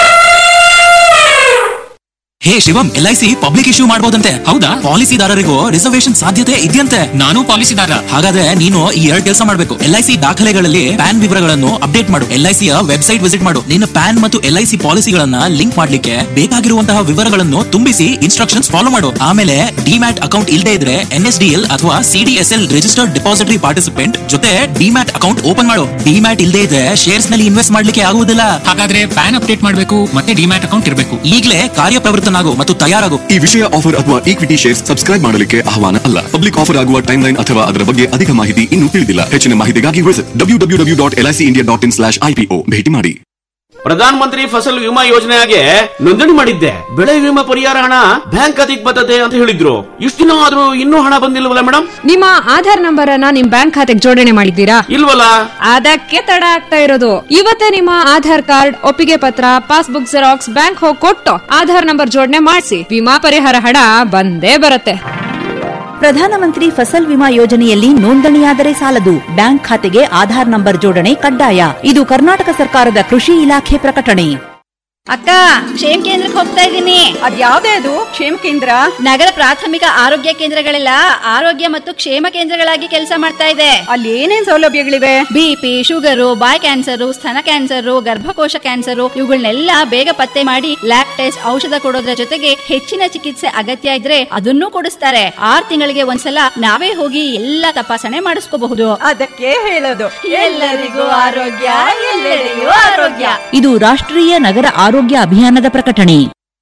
ಹೇ Shivam L I C public issue ಮಾಡಬಹುದಂತೆ ಹೌದಾ ಪಾಲಿಸಿದಾರರಿಗೂ ರಿಸರ್ವೇಶನ್ ಸಾಧ್ಯತೆ ಇದೆಯಂತೆ ನಾನು ಪಾಲಿಸಿದಾರ ಹಾಗಾದ್ರೆ ನೀನು ಈ ಎರಡು ಕೆಲಸ ಮಾಡಬೇಕು ಎಲ್ ಐ ಸಿ ದಾಖಲೆಗಳಲ್ಲಿ ಪ್ಯಾನ್ ವಿವರಗಳನ್ನು ಅಪ್ಡೇಟ್ ಮಾಡು ಎಲ್ ಐ ಸಿಯ ವೆಬ್ಸೈಟ್ ವಿಸಿಟ್ ಮಾಡು ನಿನ್ನ ಪ್ಯಾನ್ ಮತ್ತು ಎಲ್ ಐ ಸಿ ಪಾಲಿಸಿಗಳನ್ನ ಲಿಂಕ್ ಮಾಡ್ಲಿಕ್ಕೆ ಬೇಕಾಗಿರುವಂತಹ ವಿವರಗಳನ್ನು ತುಂಬಿಸಿ ಇನ್ಸ್ಟ್ರಕ್ಷನ್ಸ್ ಫಾಲೋ ಮಾಡು ಆಮೇಲೆ ಡಿಮ್ಯಾಟ್ ಅಕೌಂಟ್ ಇಲ್ಲದೆ ಇದ್ರೆ ಎನ್ ಎಸ್ ಡಿ ಎಲ್ ಅಥವಾ ಸಿಡಿಎಸ್ಎಲ್ ರಿಜಿಸ್ಟರ್ಡ್ ಡಿಪಾಸಿಟರಿ ಪಾರ್ಟಿಸಿಪೆಂಟ್ ಜೊತೆ ಡಿಮ್ಯಾಟ್ ಅಕೌಂಟ್ ಓಪನ್ ಮಾಡು ಡಿಮ್ಯಾಟ್ ಇಲ್ಲದೆ ಇದ್ರೆ ಶೇರ್ಸ್ ನಲ್ಲಿ ಇನ್ವೆಸ್ಟ್ ಮಾಡ್ಲಿಕ್ಕೆ ಆಗುವುದಿಲ್ಲ ಹಾಗಾದ್ರೆ ಪ್ಯಾನ್ ಅಪ್ಡೇಟ್ ಮಾಡಬೇಕು ಮತ್ತೆ ಡಿಮ್ಯಾಟ್ ಅಕೌಂಟ್ ಇರಬೇಕು ಈಗಲೇ ಕಾರ್ಯಪ್ರವೃತ್ತನಾಗು ಮತ್ತು ತಯಾರಾಗು ಈ ವಿಷಯ ಆಫರ್ ಅಥವಾ ಈಕ್ವಿಟಿ ಶೇರ್ಸ್ ಸಬ್ಸ್ಕ್ರೈಬ್ ಮಾಡಲಿಕ್ಕೆ ಆಹ್ವಾನ ಅಲ್ಲ ಪಬ್ಲಿಕ್ ಆಫರ್ ಆಗುವ ಟೈಮ್ ಲೈನ್ ಅಥವಾ ಅದರ ಬಗ್ಗೆ ಅಧಿಕ ಮಾಹಿತಿ ಇನ್ನೂ ತಿಳಿದಿಲ್ಲ ಹೆಚ್ಚಿನ ಮಾಹಿತಿಗಾಗಿ visit W W W dot L I C India dot in slash IPO ಭೇಟಿ ಮಾಡಿ ಪ್ರಧಾನ ಮಂತ್ರಿ ಫಸಲ್ ವಿಮಾ ಯೋಜನೆಗೆ ನೋಂದಣಿ ಮಾಡಿದ್ದೆ ಬೆಳೆ ವಿಮಾ ಪರಿಹಾರ ಹಣ ಬ್ಯಾಂಕ್ ಖಾತೆಗೆ ಬರ್ತದೆ ಅಂತ ಹೇಳಿದ್ರು ಇಷ್ಟು ದಿನ ಆದ್ರೂ ಇನ್ನೂ ಹಣ ಬಂದಿಲ್ವಲ್ಲ ಮೇಡಮ್ ನಿಮ್ಮ ಆಧಾರ್ ನಂಬರ್ ಅನ್ನ ನಿಮ್ ಬ್ಯಾಂಕ್ ಖಾತೆಗೆ ಜೋಡಣೆ ಮಾಡಿದ್ದೀರಾ ಇಲ್ವಲ್ಲ ಅದಕ್ಕೆ ತಡ ಆಗ್ತಾ ಇರೋದು ಇವತ್ತೇ ನಿಮ್ಮ ಆಧಾರ್ ಕಾರ್ಡ್ ಒಪ್ಪಿಗೆ ಪತ್ರ ಪಾಸ್ಬುಕ್ ಜೆರಾಕ್ಸ್ ಬ್ಯಾಂಕ್ ಹೋಗಿ ಕೊಟ್ಟು ಆಧಾರ್ ನಂಬರ್ ಜೋಡಣೆ ಮಾಡಿಸಿ ವಿಮಾ ಪರಿಹಾರ ಹಣ ಬಂದೇ ಬರುತ್ತೆ ಪ್ರಧಾನಮಂತ್ರಿ ಫಸಲ್ ವಿಮಾ ಯೋಜನೆಯಲ್ಲಿ ನೋಂದಣಿಯಾದರೆ ಸಾಲದು ಬ್ಯಾಂಕ್ ಖಾತೆಗೆ ಆಧಾರ್ ನಂಬರ್ ಜೋಡಣೆ ಕಡ್ಡಾಯ ಇದು ಕರ್ನಾಟಕ ಸರ್ಕಾರದ ಕೃಷಿ ಇಲಾಖೆ ಪ್ರಕಟಣೆ ಅಕ್ಕ ಕ್ಷೇಮ ಕೇಂದ್ರಕ್ಕೆ ಹೋಗ್ತಾ ಇದ್ದೀನಿ ಅದ್ಯಾವ್ದೇ ಅದು ಕ್ಷೇಮ ಕೇಂದ್ರ ನಗರ ಪ್ರಾಥಮಿಕ ಆರೋಗ್ಯ ಕೇಂದ್ರಗಳೆಲ್ಲ ಆರೋಗ್ಯ ಮತ್ತು ಕ್ಷೇಮ ಕೇಂದ್ರಗಳಾಗಿ ಕೆಲಸ ಮಾಡ್ತಾ ಇದೆ ಅಲ್ಲಿ ಏನೇನ್ ಸೌಲಭ್ಯಗಳಿವೆ ಬಿಪಿ ಶುಗರು ಬಾಯ್ ಕ್ಯಾನ್ಸರ್ ಸ್ತನ ಕ್ಯಾನ್ಸರ್ ಗರ್ಭಕೋಶ ಕ್ಯಾನ್ಸರ್ ಇವುಗಳನ್ನೆಲ್ಲ ಬೇಗ ಪತ್ತೆ ಮಾಡಿ ಲ್ಯಾಬ್ ಟೆಸ್ಟ್ ಔಷಧ ಕೊಡೋದ್ರ ಜೊತೆಗೆ ಹೆಚ್ಚಿನ ಚಿಕಿತ್ಸೆ ಅಗತ್ಯ ಇದ್ರೆ ಅದನ್ನೂ ಕೊಡಿಸ್ತಾರೆ ಆರ್ ತಿಂಗಳಿಗೆ ಒಂದ್ಸಲ ನಾವೇ ಹೋಗಿ ಎಲ್ಲ ತಪಾಸಣೆ ಮಾಡಿಸ್ಕೋಬಹುದು ಅದಕ್ಕೆ ಹೇಳೋದು ಎಲ್ಲರಿಗೂ ಆರೋಗ್ಯ ಎಲ್ಲೆಡೆಯೂ ಆರೋಗ್ಯ ಇದು ರಾಷ್ಟ್ರೀಯ ನಗರ ಆರೋಗ್ಯ ಅಭಿಯಾನದ ಪ್ರಕಟಣೆ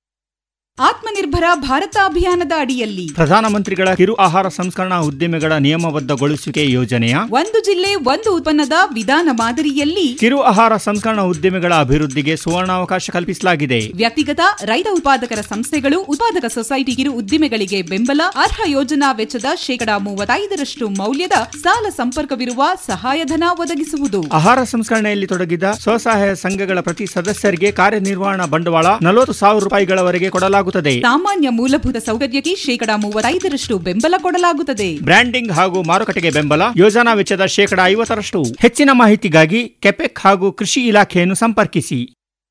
ಆತ್ಮನಿರ್ಭರ ಭಾರತ ಅಭಿಯಾನದ ಅಡಿಯಲ್ಲಿ ಪ್ರಧಾನಮಂತ್ರಿಗಳ ಕಿರು ಆಹಾರ ಸಂಸ್ಕರಣಾ ಉದ್ಯಮಿಗಳ ನಿಯಮಬದ್ಧಗೊಳಿಸುವಿಕೆ ಯೋಜನೆಯ ಒಂದು ಜಿಲ್ಲೆ ಒಂದು ಉತ್ಪನ್ನದ ವಿಧಾನ ಮಾದರಿಯಲ್ಲಿ ಕಿರು ಆಹಾರ ಸಂಸ್ಕರಣಾ ಉದ್ಯಮಿಗಳ ಅಭಿವೃದ್ಧಿಗೆ ಸುವರ್ಣಾವಕಾಶ ಕಲ್ಪಿಸಲಾಗಿದೆ ವ್ಯಕ್ತಿಗತ ರೈತ ಉತ್ಪಾದಕರ ಸಂಸ್ಥೆಗಳು ಉತ್ಪಾದಕ ಸೊಸೈಟಿ ಕಿರು ಉದ್ದಿಮೆಗಳಿಗೆ ಬೆಂಬಲ ಅರ್ಹ ಯೋಜನಾ ವೆಚ್ಚದ ಶೇಕಡಾ ಮೂವತ್ತೈದರಷ್ಟು ಮೌಲ್ಯದ ಸಾಲ ಸಂಪರ್ಕವಿರುವ ಸಹಾಯಧನ ಒದಗಿಸುವುದು ಆಹಾರ ಸಂಸ್ಕರಣೆಯಲ್ಲಿ ತೊಡಗಿದ ಸ್ವಸಹಾಯ ಸಂಘಗಳ ಪ್ರತಿ ಸದಸ್ಯರಿಗೆ ಕಾರ್ಯನಿರ್ವಹಣಾ ಬಂಡವಾಳ ನಲವತ್ತು ಸಾವಿರ ರೂಪಾಯಿಗಳವರೆಗೆ ಕೊಡಲಾಗುತ್ತದೆ ಸಾಮಾನ್ಯ ಮೂಲಭೂತ ಸೌಕರ್ಯಕ್ಕೆ ಶೇಕಡಾ ಮೂವತ್ತೈದರಷ್ಟು ಬೆಂಬಲ ಕೊಡಲಾಗುತ್ತದೆ ಬ್ರ್ಯಾಂಡಿಂಗ್ ಹಾಗೂ ಮಾರುಕಟ್ಟೆಗೆ ಬೆಂಬಲ ಯೋಜನಾ ವೆಚ್ಚದ ಶೇಕಡಾ ಐವತ್ತರಷ್ಟು ಹೆಚ್ಚಿನ ಮಾಹಿತಿಗಾಗಿ ಕೆಪೆಕ್ ಹಾಗೂ ಕೃಷಿ ಇಲಾಖೆಯನ್ನು ಸಂಪರ್ಕಿಸಿ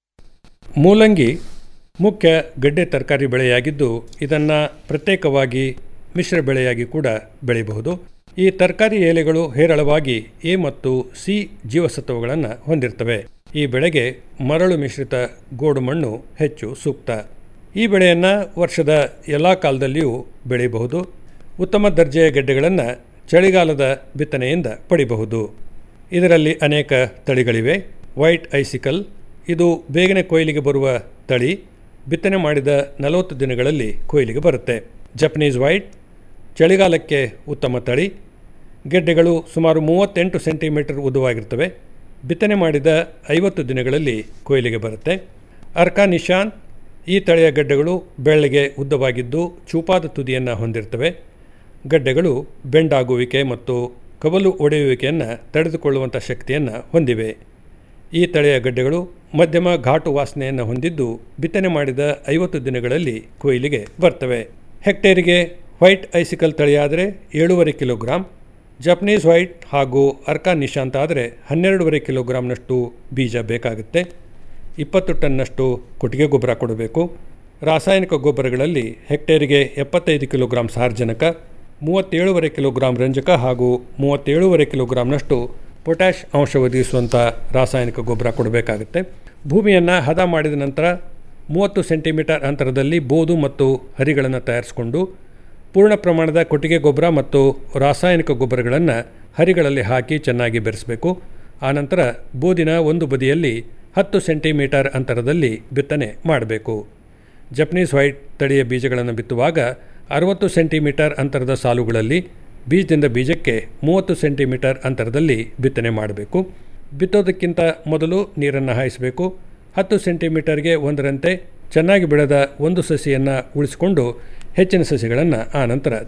ಮೂಲಂಗಿ ಮುಖ್ಯ ಗಡ್ಡೆ ತರಕಾರಿ ಬೆಳೆಯಾಗಿದ್ದು ಇದನ್ನು ಪ್ರತ್ಯೇಕವಾಗಿ ಮಿಶ್ರ ಬೆಳೆಯಾಗಿ ಕೂಡ ಬೆಳೆಯಬಹುದು ಈ ತರಕಾರಿ ಎಲೆಗಳು ಹೇರಳವಾಗಿ ಎ ಮತ್ತು ಸಿ ಜೀವಸತ್ವಗಳನ್ನು ಹೊಂದಿರ್ತವೆ ಈ ಬೆಳೆಗೆ ಮರಳು ಮಿಶ್ರಿತ ಗೋಡು ಮಣ್ಣು ಹೆಚ್ಚು ಸೂಕ್ತ ಈ ಬೆಳೆಯನ್ನು ವರ್ಷದ ಎಲ್ಲ ಕಾಲದಲ್ಲಿಯೂ ಬೆಳೆಯಬಹುದು ಉತ್ತಮ ದರ್ಜೆಯ ಗೆಡ್ಡೆಗಳನ್ನು ಚಳಿಗಾಲದ ಬಿತ್ತನೆಯಿಂದ ಪಡಿಬಹುದು ಇದರಲ್ಲಿ ಅನೇಕ ತಳಿಗಳಿವೆ ವೈಟ್ ಐಸಿಕಲ್ ಇದು ಬೇಗನೆ ಕೊಯ್ಲಿಗೆ ಬರುವ ತಳಿ ಬಿತ್ತನೆ ಮಾಡಿದ ನಲವತ್ತು ದಿನಗಳಲ್ಲಿ ಕೊಯ್ಲಿಗೆ ಬರುತ್ತೆ ಜಪನೀಸ್ ವೈಟ್ ಚಳಿಗಾಲಕ್ಕೆ ಉತ್ತಮ ತಳಿ ಗೆಡ್ಡೆಗಳು ಸುಮಾರು ಮೂವತ್ತೆಂಟು ಸೆಂಟಿಮೀಟರ್ ಉದ್ದವಾಗಿರ್ತವೆ ಬಿತ್ತನೆ ಮಾಡಿದ ಐವತ್ತು ದಿನಗಳಲ್ಲಿ ಕೊಯ್ಲಿಗೆ ಬರುತ್ತೆ ಅರ್ಕಾ ನಿಶಾನ್ ಈ ತಳಿಯ ಗಡ್ಡೆಗಳು ಬೆಳ್ಳಗೆ ಉದ್ದವಾಗಿದ್ದು ಚೂಪಾದ ತುದಿಯನ್ನು ಹೊಂದಿರ್ತವೆ ಗಡ್ಡೆಗಳು ಬೆಂಡಾಗುವಿಕೆ ಮತ್ತು ಕವಲು ಒಡೆಯುವಿಕೆಯನ್ನು ತಡೆದುಕೊಳ್ಳುವಂಥ ಶಕ್ತಿಯನ್ನು ಹೊಂದಿವೆ ಈ ತಳಿಯ ಗಡ್ಡೆಗಳು ಮಧ್ಯಮ ಘಾಟು ವಾಸನೆಯನ್ನು ಹೊಂದಿದ್ದು ಬಿತ್ತನೆ ಮಾಡಿದ ಐವತ್ತು ದಿನಗಳಲ್ಲಿ ಕೊಯ್ಲಿಗೆ ಬರ್ತವೆ ಹೆಕ್ಟೇರಿಗೆ ವೈಟ್ ಐಸಿಕಲ್ ತಳಿಯಾದರೆ ಏಳೂವರೆ ಕಿಲೋಗ್ರಾಂ ಜಪನೀಸ್ ವೈಟ್ ಹಾಗೂ ಅರ್ಕಾ ನಿಶಾಂತ ಆದರೆ ಹನ್ನೆರಡೂವರೆ ಕಿಲೋಗ್ರಾಂನಷ್ಟು ಬೀಜ ಬೇಕಾಗುತ್ತೆ ಇಪ್ಪತ್ತು ಟನ್ನಷ್ಟು ಕೊಟ್ಟಿಗೆ ಗೊಬ್ಬರ ಕೊಡಬೇಕು ರಾಸಾಯನಿಕ ಗೊಬ್ಬರಗಳಲ್ಲಿ ಹೆಕ್ಟೇರಿಗೆ ಎಪ್ಪತ್ತೈದು ಕಿಲೋಗ್ರಾಂ ಸಾರ್ವಜನಕ ಮೂವತ್ತೇಳುವರೆ ಕಿಲೋಗ್ರಾಂ ರಂಜಕ ಹಾಗೂ ಮೂವತ್ತೇಳುವರೆ ಕಿಲೋಗ್ರಾಂನಷ್ಟು ಪೊಟ್ಯಾಷ್ ಅಂಶ ಒದಗಿಸುವಂಥ ರಾಸಾಯನಿಕ ಗೊಬ್ಬರ ಕೊಡಬೇಕಾಗುತ್ತೆ ಭೂಮಿಯನ್ನು ಹದ ಮಾಡಿದ ನಂತರ ಮೂವತ್ತು ಸೆಂಟಿಮೀಟರ್ ಅಂತರದಲ್ಲಿ ಬೋದು ಮತ್ತು ಹರಿಗಳನ್ನು ತಯಾರಿಸಿಕೊಂಡು ಪೂರ್ಣ ಪ್ರಮಾಣದ ಕೊಟ್ಟಿಗೆ ಗೊಬ್ಬರ ಮತ್ತು ರಾಸಾಯನಿಕ ಗೊಬ್ಬರಗಳನ್ನು ಹರಿಗಳಲ್ಲಿ ಹಾಕಿ ಚೆನ್ನಾಗಿ ಬೆರೆಸಬೇಕು ಆನಂತರ ಬೋದಿನ ಒಂದು ಬದಿಯಲ್ಲಿ ಹತ್ತು ಸೆಂಟಿಮೀಟರ್ ಅಂತರದಲ್ಲಿ ಬಿತ್ತನೆ ಮಾಡಬೇಕು ಜಪನೀಸ್ ವೈಟ್ ತಳಿಯ ಬೀಜಗಳನ್ನು ಬಿತ್ತುವಾಗ ಅರವತ್ತು ಸೆಂಟಿಮೀಟರ್ ಅಂತರದ ಸಾಲುಗಳಲ್ಲಿ ಬೀಜದಿಂದ ಬೀಜಕ್ಕೆ ಮೂವತ್ತು ಸೆಂಟಿಮೀಟರ್ ಅಂತರದಲ್ಲಿ ಬಿತ್ತನೆ ಮಾಡಬೇಕು ಬಿತ್ತೋದಕ್ಕಿಂತ ಮೊದಲು ನೀರನ್ನು ಹಾಯಿಸಬೇಕು ಹತ್ತು ಸೆಂಟಿಮೀಟರ್ಗೆ ಒಂದರಂತೆ ಚೆನ್ನಾಗಿ ಬೆಳೆದ ಒಂದು ಸಸಿಯನ್ನು ಉಳಿಸಿಕೊಂಡು ಹೆಚ್ಚಿನ ಸಸಿಗಳನ್ನು ಆನಂತರ